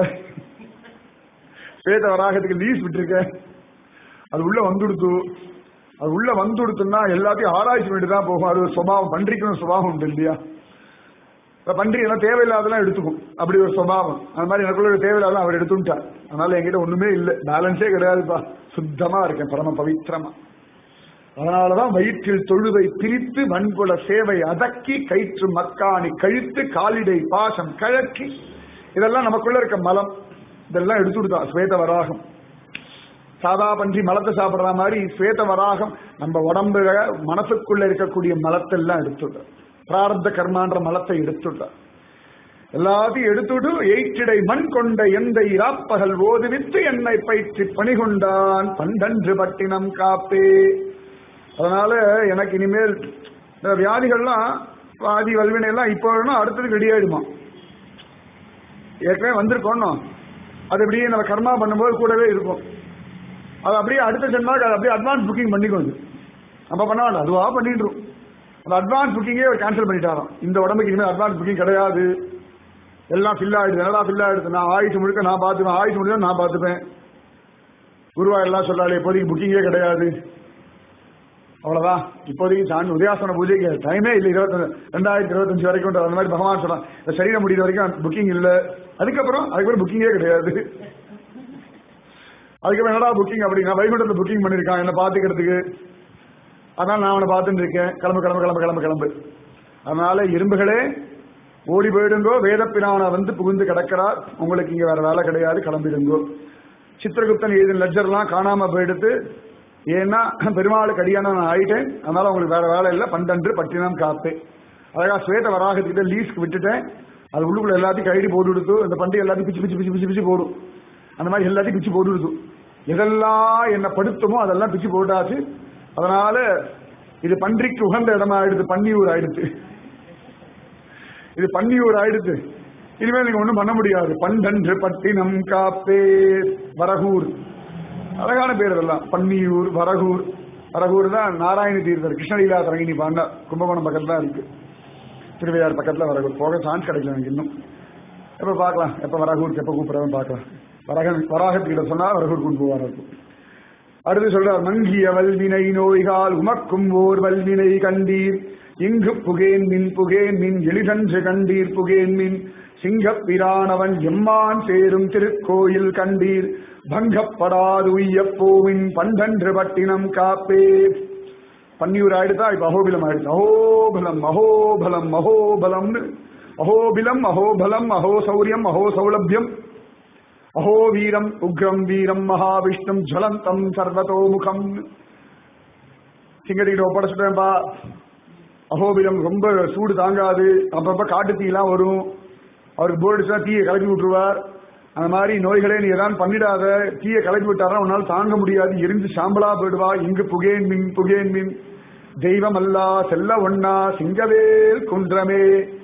பேத வராகத்துக்கு லீஸ் விட்டுருக்கேன் அது உள்ள வந்துடுத்து அது உள்ள வந்துடுத்துன்னா எல்லாத்தையும் ஆராய்ச்சி பண்ணிட்டு தான் போகும் அது ஒரு சுபாவம் பன்றிக்கு சுபாவம் உண்டு இல்லையா இப்ப பன்றி எல்லாம் தேவையில்லாதெல்லாம் எடுத்துக்கும் அப்படி ஒரு சுபாவம் அந்த மாதிரி எனக்குள்ள தேவையில்லாத அவர் எடுத்துட்டார் அதனால என்கிட்ட ஒண்ணுமே இல்லை பேலன்ஸே கிடையாதுப்பா சுத்தமா இருக்கேன் பரம பவித்திரமா அதனாலதான் வயிற்றில் தொழுவை பிரித்து வன்புல சேவை அதக்கி கயிற்று மக்காணி கழித்து காலிடை பாசம் கழக்கி இதெல்லாம் நமக்குள்ள இருக்க மலம் இதெல்லாம் எடுத்துடுதா ஸ்வேத வராகம் சாதா பன்றி மலத்தை சாப்பிடுற மாதிரி ஸ்வேத வராகம் நம்ம உடம்புல மனசுக்குள்ள இருக்கக்கூடிய மலத்தெல்லாம் எடுத்துடுற பிராரப்த கர்மான்ற மலத்தை எடுத்துடுற எல்லாத்தையும் எடுத்துடு எயிற்றிடை மண் கொண்ட எந்த இராப்பகல் ஓதுவித்து என்னை பயிற்சி பணிகொண்டான் பண்டன்று பட்டினம் காப்பே அதனால எனக்கு இனிமேல் இந்த வியாதிகள்லாம் பாதி வல்வினை எல்லாம் இப்போ வேணும் அடுத்தது ரெடி ஆயிடுமா ஏற்கனவே வந்திருக்கோம் அது அப்படியே நம்ம கர்மா பண்ணும்போது கூடவே இருக்கும் அது அப்படியே அடுத்த ஜென்மாவுக்கு அது அப்படியே அட்வான்ஸ் புக்கிங் பண்ணிக்கும் அது நம்ம பண்ண வேண்டாம் அதுவா பண்ணிட்டுரும் அந்த அட்வான்ஸ் புக்கிங்கே அவர் கேன்சல் பண்ணிட்டாராம் இந்த உடம்புக்கு இனிமேல் அட்வான்ஸ் புக்கிங் கிடையாது எல்லாம் ஃபில் ஆயிடுது நல்லா ஃபில் ஆயிடுது நான் ஆயுஷ் முழுக்க நான் பார்த்துப்பேன் ஆயுஷ் முடிஞ்சா நான் பார்த்துப்பேன் குருவா எல்லாம் சொல்லாலே இப்போதைக்கு புக்கிங்கே கிடையாது அவ்வளவுதான் இப்போதைக்கு சாமி உதயாசன பூஜைக்கு டைமே இல்லை இருபத்தி ரெண்டாயிரத்தி இருபத்தஞ்சு வரைக்கும் அந்த மாதிரி பகவான் சொல்றான் இந்த சரீரம் முடிகிற வரைக்கும் புக்கிங் இல்லை அதுக்கப்புறம் அதுக்கப்புறம் புக்கிங்கே கிடையாது அதுக்கப்புறம் என்னடா புக்கிங் அப்படின்னா வைகுண்டத்தில் புக்கிங் பண்ணிருக்கான் என்ன பாத்துக்கிறதுக்கு அதனால நான் அவனை பார்த்துட்டு இருக்கேன் கிளம்பு கிளம்பு கிளம்பு கிளம்பு கிளம்பு அதனால இரும்புகளே ஓடி போயிடுங்கோ வேதப்பிரான வந்து புகுந்து கிடக்கிறார் உங்களுக்கு இங்க வேற வேலை கிடையாது கிளம்பிடுங்கோ சித்திரகுப்தன் எழுதின லெஜர்லாம் காணாம போயிடுத்து ஏன்னா பெருமாளுக்கு அடியான நான் ஆயிட்டேன் அதனால உங்களுக்கு வேற வேலை இல்லை பண்டன்று பட்டினம் காப்பே அழகா ஸ்வேத வராகத்துக்கிட்ட லீஸ்க்கு விட்டுட்டேன் அது உள்ளுக்குள்ள எல்லாத்தையும் கைடி போட்டு கொடுத்து அந்த பண்டி எல்லாத்தையும் பிச்சு பிச்சு பிச்சு பிச்சு பிச்சு போடும் அந்த மாதிரி எல்லாத்தையும் பிச்சு போட்டு கொடுத்து எதெல்லாம் என்ன படுத்துமோ அதெல்லாம் பிச்சு போட்டாச்சு அதனால இது பன்றிக்கு உகந்த இடமா ஆயிடுது பன்னியூர் ஆயிடுச்சு இது பன்னியூர் ஆயிடுச்சு இனிமேல் நீங்க ஒண்ணும் பண்ண முடியாது பண்டன்று பட்டினம் காப்பே வரகூர் அழகான பேர் இதெல்லாம் பன்னியூர் வரகூர் வரகூர் தான் நாராயண தீர்த்தர் கிருஷ்ணலீலா தரங்கினி பாண்டா கும்பகோணம் பக்கத்துல தான் இருக்கு திருவையார் பக்கத்துல வரகூர் போக சான்ஸ் கிடைக்கல எனக்கு இன்னும் எப்ப பார்க்கலாம் எப்ப வரகூருக்கு எப்ப கூப்பிடுறவன் பார்க்கலாம் வரக வராகத்திட்ட சொன்னா வரகூர் கொண்டு போவார் இருக்கும் அடுத்து சொல்றார் மங்கிய வல்வினை நோய்கால் உமக்கும் ஓர் வல்வினை கண்டீர் இங்கு புகேன் மின் புகேன் மின் எளிதன்று கண்டீர் புகேன் மின் சிங்கப் பிரானவன் எம்மான் சேரும் திருக்கோயில் கண்டீர் பங்கப்படாது உய்யப்போவின் பண்டன்று பட்டினம் காப்பே பன்னியூர் ஆயிடுதா இப்ப அகோபிலம் ஆயிடுச்சு அஹோபலம் அஹோபலம் அஹோபலம்னு அஹோபிலம் அஹோபலம் அஹோ சௌரியம் அஹோ சௌலபியம் அஹோ வீரம் உக்ரம் வீரம் மகாவிஷ்ணும் ஜலந்தம் சர்வதோமுகம் சிங்கடிக்கிட்ட ஒப்படைச்சிட்டேன்பா அகோபிலம் ரொம்ப சூடு தாங்காது அப்பப்ப காட்டு தீலாம் வரும் அவருக்கு போர்டுச்சா தீயை கலக்கி விட்டுருவார் அந்த மாதிரி நோய்களே நீ எதாவது பண்ணிடாத தீயை கலக்கி விட்டாரா உன்னால் தாங்க முடியாது எரிஞ்சு சாம்பலா போயிடுவா இங்கு புகேன் மின் புகேன் மின் தெய்வம் அல்லா செல்ல ஒன்னா சிங்கவேல் குன்றமே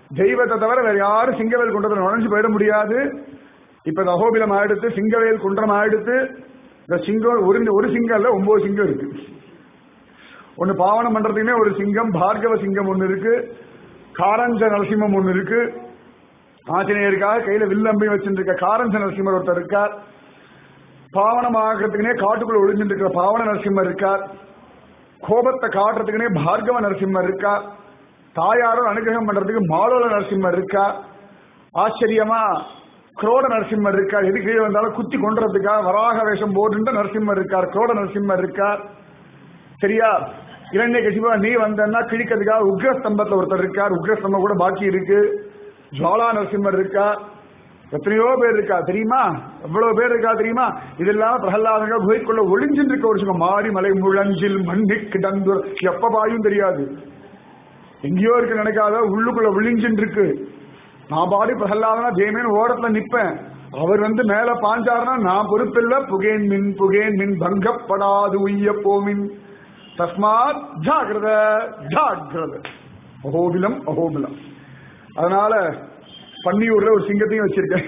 தெய்வத்தை தவிர வேற யாரும் சிங்கவேல் குன்றத்தில் நுழைஞ்சு போயிட முடியாது இப்ப இந்த அகோபிலம் ஆயிடுத்து சிங்கவேல் குன்றம் ஆயிடுத்து இந்த சிங்கம் ஒரு ஒரு சிங்கம் இல்ல ஒன்பது சிங்கம் இருக்கு ஒன்னு பாவனம் பண்றதுக்குமே ஒரு சிங்கம் பார்கவ சிங்கம் ஒன்னு இருக்கு காரஞ்ச நரசிம்மம் ஒன்னு இருக்கு ஆஞ்சநேயருக்காக கையில வில்லம்பி வச்சிருக்க காரஞ்ச நரசிம்மர் ஒருத்தர் இருக்கார் பாவனம் ஆகிறதுக்குனே காட்டுக்குள்ள ஒளிஞ்சிட்டு இருக்கிற பாவன நரசிம்மர் இருக்கார் கோபத்தை காட்டுறதுக்குனே பார்கவ நரசிம்மர் இருக்கா தாயாரும் அனுகிரகம் பண்றதுக்கு மாலோல நரசிம்மர் இருக்கா ஆச்சரியமா குரோட நரசிம்மர் இருக்கார் எது கீழே வந்தாலும் குத்தி கொண்டுறதுக்கா வராக வேஷம் போடுன்ற நரசிம்மர் இருக்கார் குரோட நரசிம்மர் இருக்கார் சரியா இரண்டே கசிபா நீ வந்தன்னா கிழிக்கிறதுக்காக உக்ரஸ்தம்பத்துல ஒருத்தர் இருக்கார் உக்ரஸ்தம்பம் கூட பாக்கி இருக்கு ஜுவாலா நரசிம்மர் இருக்கா எத்தனையோ பேர் இருக்கா தெரியுமா எவ்வளவு பேர் இருக்கா தெரியுமா இதெல்லாம் பிரகலாதங்க குகைக்குள்ள ஒளிஞ்சின்னு இருக்க ஒரு சிங்கம் மாறி மலை முழஞ்சில் மண்ணி கிடந்து எப்ப பாயும் தெரியாது எங்கேயோ இருக்கு நினைக்காத உள்ளுக்குள்ள ஒளிஞ்சின்னு இருக்கு நான் பாடி பிரகலாதனா ஜெயமேன் ஓரத்துல நிப்பேன் அவர் வந்து மேல பாஞ்சாருன்னா நான் பொறுப்பில்ல புகேன் மின் புகேன் மின் பங்கப்படாது உய்ய போமின் தஸ்மாத் ஜாகிரத ஜாகிரத அகோபிலம் அகோபிலம் அதனால பன்னியூர்ல ஒரு சிங்கத்தையும் வச்சிருக்கேன்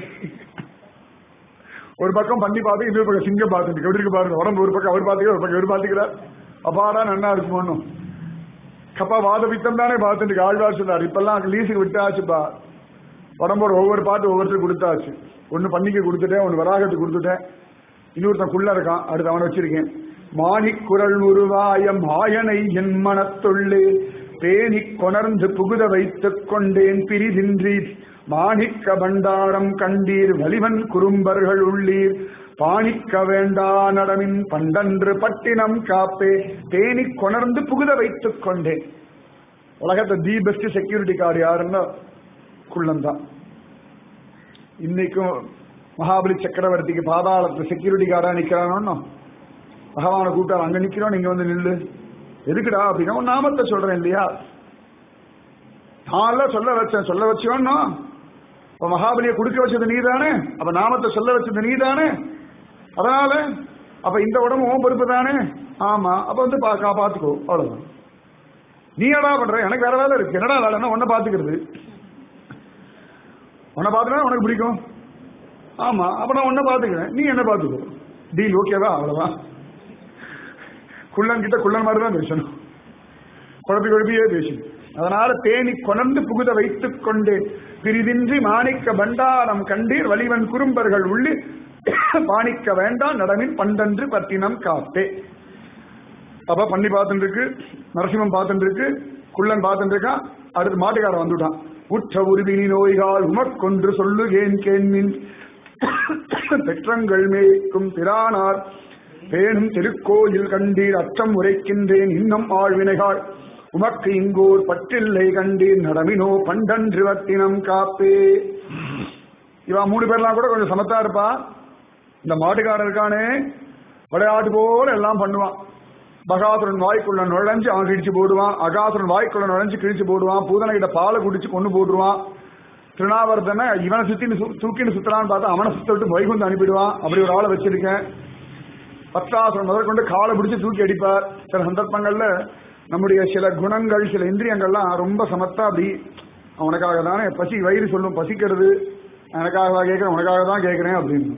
ஒரு பக்கம் பண்ணி பார்த்து இன்னொரு பக்கம் சிங்கம் பார்த்துட்டு எப்படி இருக்கு பாருங்க உடம்பு ஒரு பக்கம் அவர் பார்த்துக்க ஒரு பக்கம் இவர் பார்த்துக்கிறார் அப்பாடா நன்னா இருக்குமோன்னு கப்பா வாத பித்தம் தானே பார்த்துட்டு ஆழ்வார் சொன்னார் இப்பெல்லாம் லீஸுக்கு விட்டாச்சுப்பா உடம்போட ஒவ்வொரு பாட்டு ஒவ்வொருத்தருக்கு கொடுத்தாச்சு ஒன்னு பண்ணிக்கு கொடுத்துட்டேன் ஒன்னு வராகத்துக்கு கொடுத்துட்டேன் இன்னொருத்தன் குள்ள இருக்கான் அடுத்து அவனை வச்சிருக்கேன் மாணிக் குரல் உருவாய மாயனை என் மனத்துள்ளே பேணி கொணர்ந்து புகுத வைத்துக் கொண்டேன் பிரிதின்றி மாணிக்க பண்டாரம் கண்டீர் வலிவன் குறும்பர்கள் உள்ளீர் பாணிக்க வேண்டா நடமின் பண்டன்று பட்டினம் காப்பே தேனி கொணர்ந்து புகுத வைத்துக் கொண்டேன் உலகத்தை தி பெஸ்ட் செக்யூரிட்டி கார்டு யாருன்னா குள்ளந்தான் இன்னைக்கும் மகாபலி சக்கரவர்த்திக்கு பாதாளத்துல செக்யூரிட்டி கார்டா நிக்கிறானோ பகவானை கூப்பிட்டார் அங்க நிக்கிறோம் நீங்க வந்து நில்லு எதுக்குடா அப்படின்னா உன் நாமத்தை சொல்றேன் இல்லையா நான் சொல்ல வச்சேன் சொல்ல வச்சோன்னா இப்ப மகாபலியை குடுக்க வச்சது நீதானே அப்ப நாமத்தை சொல்ல வச்சது நீதானே அதனால அப்ப இந்த உடம்பு உன் பொறுப்பு தானே ஆமா அப்ப வந்து பா பாத்துக்கோ அவ்வளவுதான் நீ என்னடா பண்ற எனக்கு வேற வேலை இருக்கு என்னடா வேலைன்னா உன்னை பாத்துக்கிறது உன்னை பாத்துனா உனக்கு பிடிக்கும் ஆமா அப்ப நான் உன்னை பாத்துக்கிறேன் நீ என்ன பாத்துக்கோ டீல் ஓகேவா அவ்வளவுதான் குள்ளன் கிட்ட குள்ளன் மாதிரி தான் பேசணும் குழப்பி குழப்பியே பேசணும் அதனால தேனி கொணர்ந்து புகுத வைத்துக் கொண்டு பிரிதின்றி மாணிக்க பண்டாரம் கண்டீர் வலிவன் குறும்பர்கள் உள்ளி பாணிக்க வேண்டாம் நடமின் பண்டன்று பத்தினம் காத்தே அப்ப பண்ணி பார்த்துட்டு இருக்கு நரசிம்மன் பார்த்துட்டு இருக்கு குள்ளன் பார்த்துட்டு இருக்கான் அடுத்து மாட்டுக்காரன் வந்துட்டான் உற்ற உருவினி நோய்கால் உமக்கொன்று சொல்லுகேன் கேண்மின் பெற்றங்கள் மேய்க்கும் திரானார் பேணும் திருக்கோயில் கண்டீர் அச்சம் உரைக்கின்றேன் இன்னும் ஆழ்வினைகாள் உமக்கு இங்கோர் பற்றில்லை கண்டீர் நடமினோ பண்டன்று வத்தினம் காப்பே இவா மூணு பேர்லாம் கூட கொஞ்சம் சமத்தா இருப்பா இந்த மாட்டுக்காரன் இருக்கானே விளையாட்டு போல எல்லாம் பண்ணுவான் பகாசுரன் வாய்க்குள்ள நுழைஞ்சு அவன் கிழிச்சு போடுவான் அகாசுரன் வாய்க்குள்ள நுழைஞ்சு கிழிச்சு போடுவான் பூதனை கிட்ட பாலை குடிச்சு கொண்டு போட்டுருவான் திருநாவர்தனை இவனை சுத்தின்னு சு- தூக்கின்னு சுத்தலான்னு பார்த்தா அவனை சுத்த விட்டு வைகுந்து அனுப்பிடுவான் அப்படி ஒரு ஆளை வச்சிருக்கேன் பத்தாசுரன் முதற்கொண்டு காலை பிடிச்சு தூக்கி அடிப்பார் சில சந்தர்ப்பங்கள்ல நம்முடைய சில குணங்கள் சில இந்திரியங்கள்லாம் ரொம்ப சமத்தா அப்படி அவனுக்காக தானே பசி வயிறு சொல்லும் பசிக்கிறது எனக்காக தான் கேட்கிறேன் உனக்காக தான் கேட்கிறேன் அப்படின்னு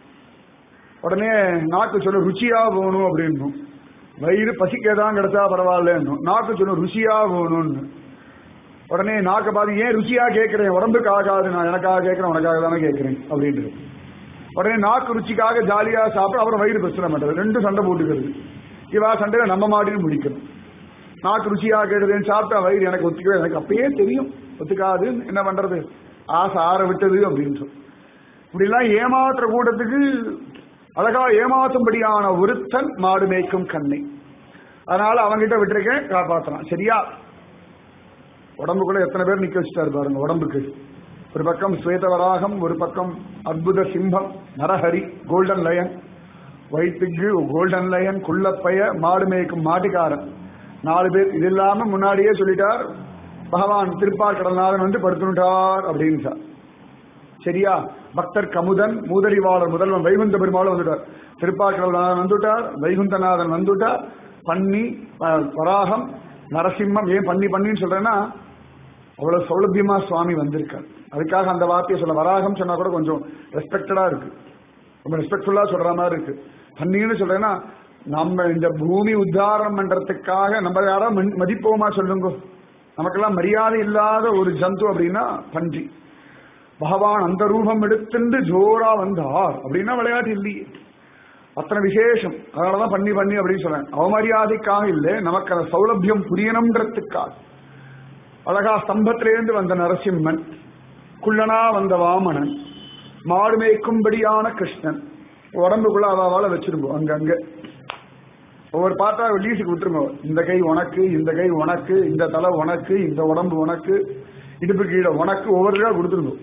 உடனே நாக்கு சொல்லும் ருச்சியா போகணும் அப்படின்னும் வயிறு பசிக்கதான் கிடைச்சா பரவாயில்லன்னும் நாக்கு சொல்லும் ருசியா போகணும்னு உடனே நாக்க பார்த்து ஏன் ருசியா கேட்கிறேன் உடம்புக்கு ஆகாது நான் எனக்காக கேட்கிறேன் உனக்காக தானே கேட்கிறேன் அப்படின்றது உடனே நாக்கு ருச்சிக்காக ஜாலியா சாப்பிட அப்புறம் வயிறு பிரச்சனை பண்றது ரெண்டும் சண்டை போட்டுக்கிறது இவா சண்டையில நம்ம மாட்டின்னு முடிக்கணும் நாக்கு ருச்சியா கேட்டதுன்னு சாப்பிட்டா வயிறு எனக்கு ஒத்துக்கவே எனக்கு அப்பயே தெரியும் ஒத்துக்காது என்ன பண்றது ஆசை ஆற விட்டது அப்படின்னு சொல்லி இப்படிலாம் ஏமாத்துற கூட்டத்துக்கு அழகா ஏமாத்தும்படியான ஒருத்தன் மாடு மேய்க்கும் கண்ணை அதனால அவங்கிட்ட விட்டுருக்கேன் காப்பாத்துறான் சரியா உடம்புக்குள்ள எத்தனை பேர் நிக்க வச்சுட்டாரு பாருங்க உடம்புக்கு ஒரு பக்கம் ஸ்வேதவராகம் ஒரு பக்கம் அற்புத சிம்மம் நரஹரி கோல்டன் லயன் வயிற்றுக்கு கோல்டன் லயன் குள்ளப்பைய மாடு மேய்க்கும் மாட்டுக்காரன் நாலு பேர் இது இல்லாம முன்னாடியே சொல்லிட்டார் பகவான் திருப்பார்கடல்நாதன் வந்து படுத்துட்டார் அப்படின்னு சார் சரியா பக்தர் கமுதன் மூதறிவாளர் முதல்வன் வைகுந்த பெருமாளும் வந்துட்டார் திருப்பாக்கடல்நாதன் வந்துட்டார் வைகுந்தநாதன் வந்துட்டார் பன்னி அஹ், வராகம் நரசிம்மம் ஏன் பண்ணி பண்ணின்னு சொல்றேன்னா அவ்வளவு சௌலபியமா சுவாமி வந்திருக்கார் அதுக்காக அந்த வார்த்தையை சொல்ல வராகம் சொன்னா கூட கொஞ்சம் ரெஸ்பெக்டடா இருக்கு ரொம்ப ரெஸ்பெக்ட்ஃபுல்லா சொல்ற மாதிரி இருக்கு பன்னின்னு சொல்றேன்னா நம்ம இந்த பூமி உத்தாரணம் பண்றதுக்காக நம்ம யாரா மன்- மதிப்போமா சொல்லுங்க நமக்கெல்லாம் மரியாதை இல்லாத ஒரு ஜந்து அப்படின்னா பன்றி பகவான் அந்த ரூபம் எடுத்துட்டு ஜோரா வந்தார் அப்படின்னா விளையாட்டு இல்லையே அத்தனை விசேஷம் அதனாலதான் பண்ணி பண்ணி அப்படின்னு சொல்றேன் அவமரியாதைக்காக இல்லை நமக்கு அந்த சௌலபியம் புரியணுன்றதுக்காக அழகா ஸ்தம்பத்திலேருந்து வந்த நரசிம்மன் குள்ளனா வந்த வாமனன் மாடு மேய்க்கும்படியான கிருஷ்ணன் உடம்புக்குள்ள அவாவால வச்சிருப்போம் அங்கங்க ஒவ்வொரு பாட்டா லீஸுக்கு விட்டுருங்க இந்த கை உனக்கு இந்த கை உனக்கு இந்த தலை உனக்கு இந்த உடம்பு உனக்கு இடுப்பு கீழே உனக்கு ஒவ்வொரு இதா கொடுத்துருந்தோம்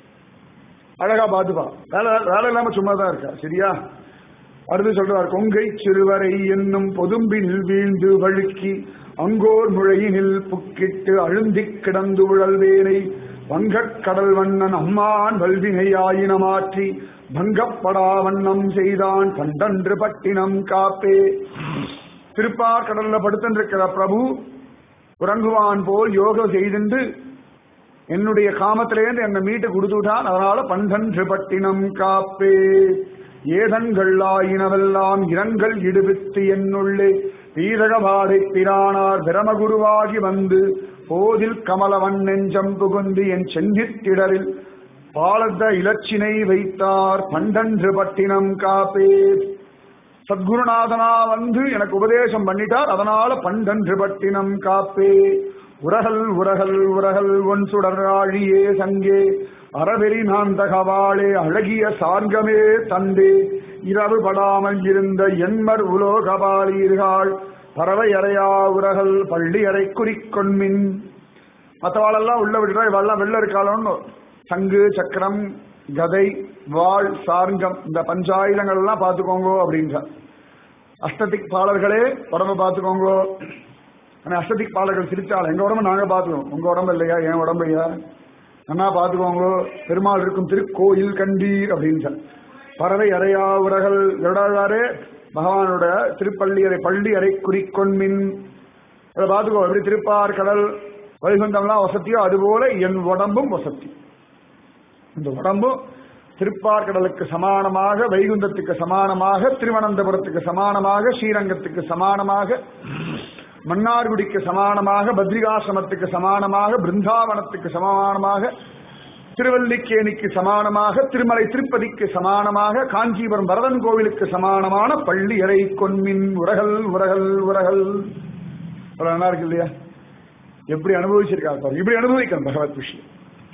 அழகா பாத்துப்பா வேலை வேலை இல்லாம சும்மா தான் இருக்கா சரியா அடுத்து சொல்றார் கொங்கை சிறுவரை என்னும் பொதும்பில் வீழ்ந்து வழுக்கி அங்கோர் முழையினில் புக்கிட்டு அழுந்திக் கிடந்து உழல்வேனை வங்கக் கடல் வண்ணன் அம்மான் வல்வினை ஆயின மாற்றி பங்கப்படா வண்ணம் செய்தான் கண்டன்று பட்டினம் காப்பே திருப்பார் கடல்ல படுத்திருக்கிற பிரபு உறங்குவான் போல் யோகம் செய்துண்டு என்னுடைய காமத்திலேருந்து என்னை மீட்டு கொடுத்துட்டான் அதனால பண்டன்று பட்டினம் காப்பே ஏதங்கள் ஆயினவெல்லாம் இரங்கல் இடுவித்து என்னுள்ளே வீரகபாதை பிரானார் பிரமகுருவாகி வந்து போதில் கமலவன் நெஞ்சம் புகுந்து என் சென்னித்திடரில் பாலத்த இலச்சினை வைத்தார் பண்டன்று பட்டினம் காப்பே சத்குருநாதனா வந்து எனக்கு உபதேசம் பண்ணிட்டார் அதனால பண்டன்று பட்டினம் காப்பே உரகல் உரகல் உரகல் ஒன் சுடராழியே சங்கே அறவெறி நான் தகவாளே அழகிய சார்கமே தந்தே இரவு படாமல் இருந்த எண்மர் உலோகபாலீர்கள் பறவை அறையா உரகல் பள்ளி அறை குறிக்கொன்மின் மற்றவாளெல்லாம் உள்ள விட்டுட்டா இவெல்லாம் வெளில இருக்காளோன்னு சங்கு சக்கரம் கதை வாள் சார்கம் இந்த பஞ்சாயுதங்கள் எல்லாம் பார்த்துக்கோங்க அப்படின்றார் அஷ்டதிக் பாலர்களே உடம்ப பார்த்துக்கோங்க ஆனா அஷ்டதிக் பாலர்கள் சிரிச்சாள் எங்க உடம்ப நாங்க பார்த்துக்கோம் உங்க உடம்பு இல்லையா என் உடம்பு இல்லையா அண்ணா பார்த்துக்கோங்க பெருமாள் இருக்கும் திருக்கோயில் கண்டீர் அப்படின்றார் பறவை அறையா உரகள் விடாதாரே பகவானோட திருப்பள்ளி அறை பள்ளி அறை குறிக்கொன்மின் அதை பார்த்துக்கோ எப்படி திருப்பார் கடல் வைகுண்டம்லாம் வசதியோ அதுபோல என் உடம்பும் வசதி இந்த உடம்பும் திருப்பார்கடலுக்கு சமானமாக வைகுந்தத்துக்கு சமானமாக திருவனந்தபுரத்துக்கு சமானமாக ஸ்ரீரங்கத்துக்கு சமானமாக மன்னார்குடிக்கு சமானமாக பத்ரிகாசிரமத்துக்கு சமானமாக பிருந்தாவனத்துக்கு சமானமாக திருவல்லிக்கேணிக்கு சமானமாக திருமலை திருப்பதிக்கு சமானமாக காஞ்சிபுரம் வரதன் கோவிலுக்கு சமானமான பள்ளி அறை கொன்மின் உரகல் உரகல் உரகல் அவ்வளவு நல்லா இருக்கு இல்லையா எப்படி அனுபவிச்சிருக்காரு பாருங்க இப்படி அனுபவிக்கணும் பகவத் விஷயம்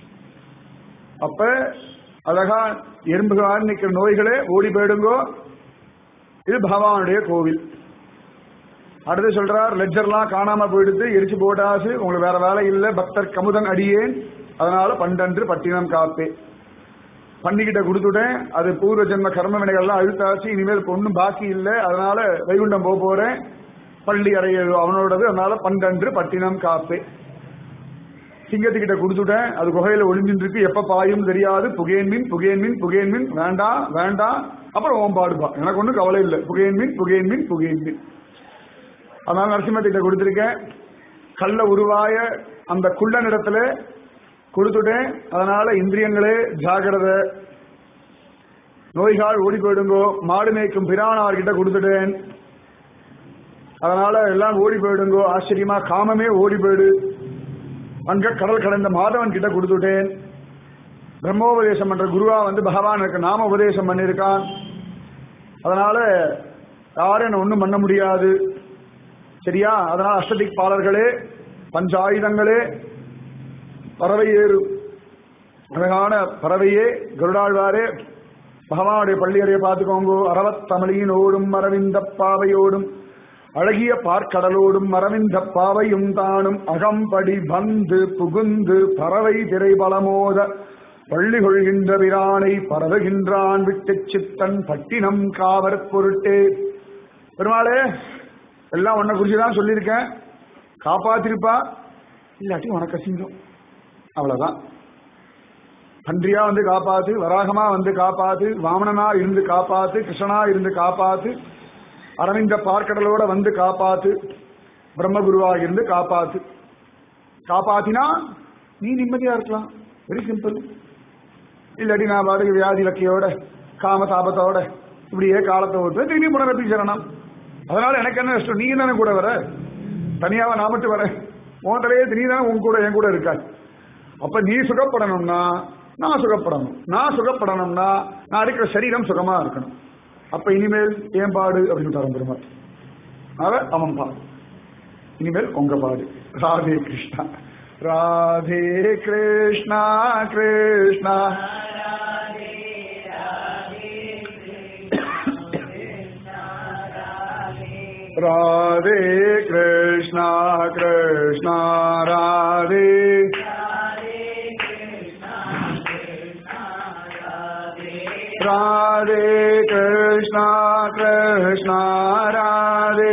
அப்ப அழகா எறும்புகள் நிற்கிற நோய்களே ஓடி போயிடுங்கோ இது பகவானுடைய கோவில் அடுத்து சொல்றார் லெஜர்லாம் காணாம போயிடுது எரிச்சு போட்டாசு உங்களுக்கு வேற வேலை இல்லை பக்தர் கமுதன் அடியேன் அதனால பண்டன்று பட்டினம் காப்பே பண்ணிக்கிட்ட கொடுத்துட்டேன் அது பூர்வ ஜென்ம கர்ம வினைகள்லாம் அழுத்தாச்சு இனிமேல் ஒன்றும் பாக்கி இல்லை அதனால வைகுண்டம் போக போறேன் பள்ளி அறைய அவனோடது அதனால பண்டன்று பட்டினம் காப்பே சிங்கத்துக்கிட்ட கொடுத்துட்டேன் அது குகையில ஒளிஞ்சிட்டு இருக்கு எப்ப பாயும் தெரியாது புகேன் மீன் புகேன் மீன் புகேன் மீன் வேண்டாம் வேண்டாம் அப்புறம் ஓம் பாடுபா எனக்கு ஒன்றும் கவலை இல்லை புகேன் மீன் புகேன் மீன் புகேன் மீன் அதனால நரசிம்மத்திட்ட கொடுத்துருக்கேன் கல்ல உருவாய அந்த குள்ளனிடத்துல கொடுத்துட்டேன் அதனால இந்திரியங்களே ஜாகிரதை நோய்கள் ஓடி போயிடுங்கோ மாடு மேய்க்கும் பிரானார்கிட்ட கொடுத்துட்டேன் அதனால எல்லாம் ஓடி போயிடுங்கோ ஆச்சரியமா காமமே ஓடி போயிடு அங்க கடல் கடந்த மாதவன் கிட்ட கொடுத்துட்டேன் பிரம்மோபதேசம் பண்ற குருவா வந்து பகவானுக்கு நாம உபதேசம் பண்ணியிருக்கான் அதனால யாரும் என்ன ஒண்ணும் பண்ண முடியாது சரியா அதனால அஷ்டதிக் பாலர்களே பஞ்சாயுதங்களே பறவை ஏறு அழகான பறவையே கருடாழ்வாரே பகவானுடைய பள்ளியறையை பார்த்துக்கோங்க அரவத்தமிழியின் ஓடும் அரவிந்த பாவையோடும் அழகிய பார்க்கடலோடும் மரவிந்த பாவையும் தானும் அகம்படி வந்து புகுந்து பறவை திரை பலமோத பள்ளி கொள்கின்ற விரானை பரவுகின்றான் விட்டு சித்தன் பட்டினம் காவற் பொருட்டே பெருமாளே எல்லாம் உன்னை குறிச்சுதான் சொல்லியிருக்கேன் காப்பாத்திருப்பா இல்லாட்டி உனக்கு அசிங்கம் அவ்வளவுதான் பன்றியா வந்து காப்பாத்து வராகமா வந்து காப்பாத்து வாமனனா இருந்து காப்பாத்து கிருஷ்ணனா இருந்து காப்பாத்து அரவிந்த பார்க்கடலோட வந்து காப்பாத்து பிரம்மகுருவாக இருந்து காப்பாத்து காப்பாத்தினா நீ நிம்மதியா இருக்கலாம் வெரி சிம்பிள் இல்லாட்டி நான் பாட்டுக்கு வியாதி லக்கியோட காம தாபத்தோட இப்படியே காலத்தை ஓட்டு திரும்பி புனரப்பி சரணம் அதனால எனக்கு என்ன இஷ்டம் நீங்க தானே கூட வர தனியாவா நான் மட்டும் வரேன் உன் தலையே நீ தான் உன் கூட என் கூட இருக்காய் அப்ப நீ சுகப்படணும்னா நான் சுகப்படணும் நான் சுகப்படணும்னா நான் இருக்கிற சரீரம் சுகமா இருக்கணும் அப்ப இனிமேல் ஏன் பாடு அப்படின்னு தரம் பெருமாள் அவ அவன் பாடு இனிமேல் உங்க பாடு ராதே கிருஷ்ணா ராதே கிருஷ்ணா கிருஷ்ணா ராதே கிருஷ்ணா கிருஷ்ணா ராதே ராதே கிருஷ்ணா கிருஷ்ணா ராதே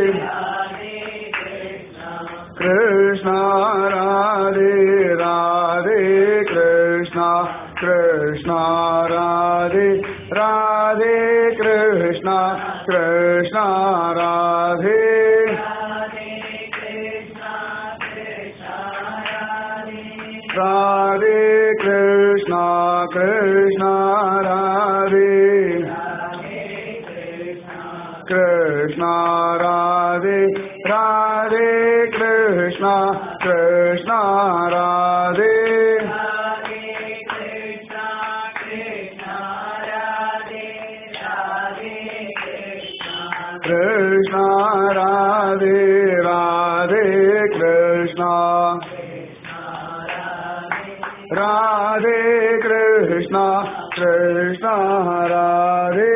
கிருஷ்ணா ராதே ராதே கிருஷ்ணா கிருஷ்ணா ராதே ராதே கிருஷ்ணா கிருஷ்ணா ராதே ராதே கிருஷ்ணா கிருஷ்ணா ராதே கிருஷ்ணா ராதே ராதே கிருஷ்ணா கிருஷ்ணா ராதே கிருஷ்ணா ராதே ராதே கிருஷ்ணா ராதே கிருஷ்ணா கிருஷ்ணா ராதே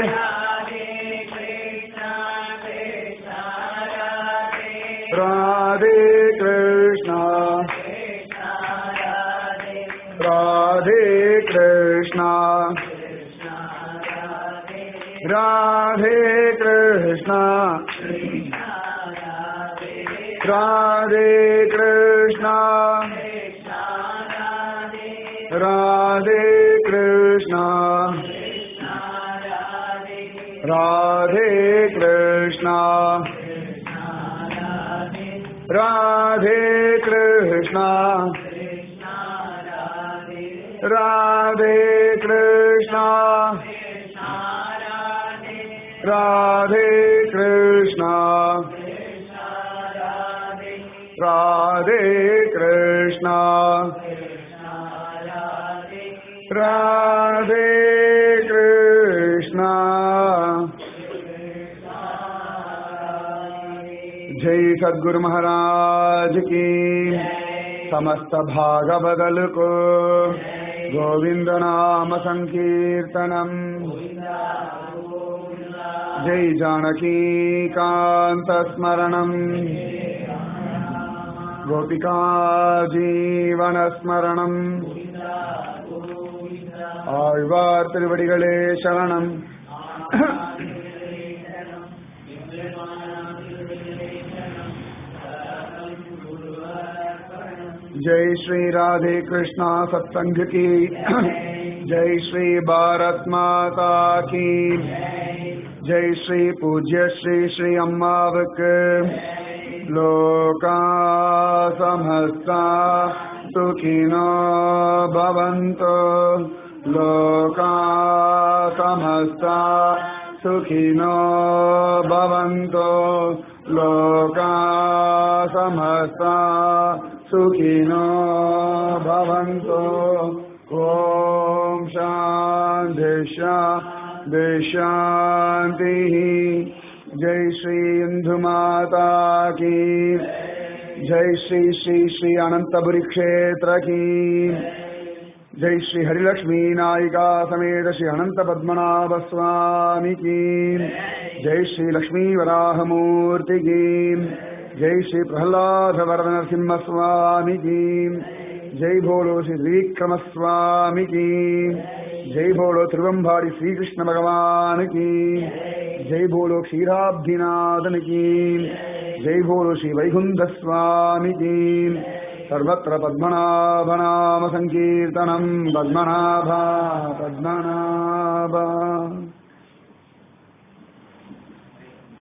ராதே கிருஷ்ணா ராதே கிருஷ்ணா ராதே கிருஷ்ணா ராதே கிருஷ்ணா ராதே கிருஷ்ணா ராதே கிருஷ்ணா ராதே கிருஷ்ணா ராதே கிருஷ்ணா ராதே கிருஷ்ணா ராதே கிருஷ்ணா ராதே கிருஷ்ணா जय सदगुरु महाराज की समस्त भागवदल को गोविंद नाम संकीर्तनम जय जानकी कांत स्मरणम गोपिका जीवन स्मरणम ஆழ்வார் திருவடிகளே சரணம் जय श्री राधे कृष्णा सत्संग की जय श्री भारत माता की जय श्री पूज्य श्री श्री अम्मावक लोका समस्ता सुखिनो भवन्तु लोका समस्ता सुखिनो भवन्तु लोका समस्ता सुखिनो भवन्तु ॐ शान्ति शान्ति शान्तिः जय श्री इंदु माता की जय श्री श्री श्री अनंतपुरी क्षेत्र की जय श्री हरिलक्ष्मी नायिका समेत श्री अनंत पद्मनाभ स्वामी की जय श्री लक्ष्मी वराह मूर्ति की जय श्री प्रहलाद वरद नरसिंह स्वामी की जय भोलो श्री त्रिविक्रम स्वामी की जय भोलो त्रिवंभारी श्री कृष्ण भगवान की जय भोलो क्षीराब्धिनाथन की जय भोलो श्री वैकुंठ स्वामी की सर्वत्र पद्मनाभनाम संकीर्तनम पद्मनाभा पद्मनाभा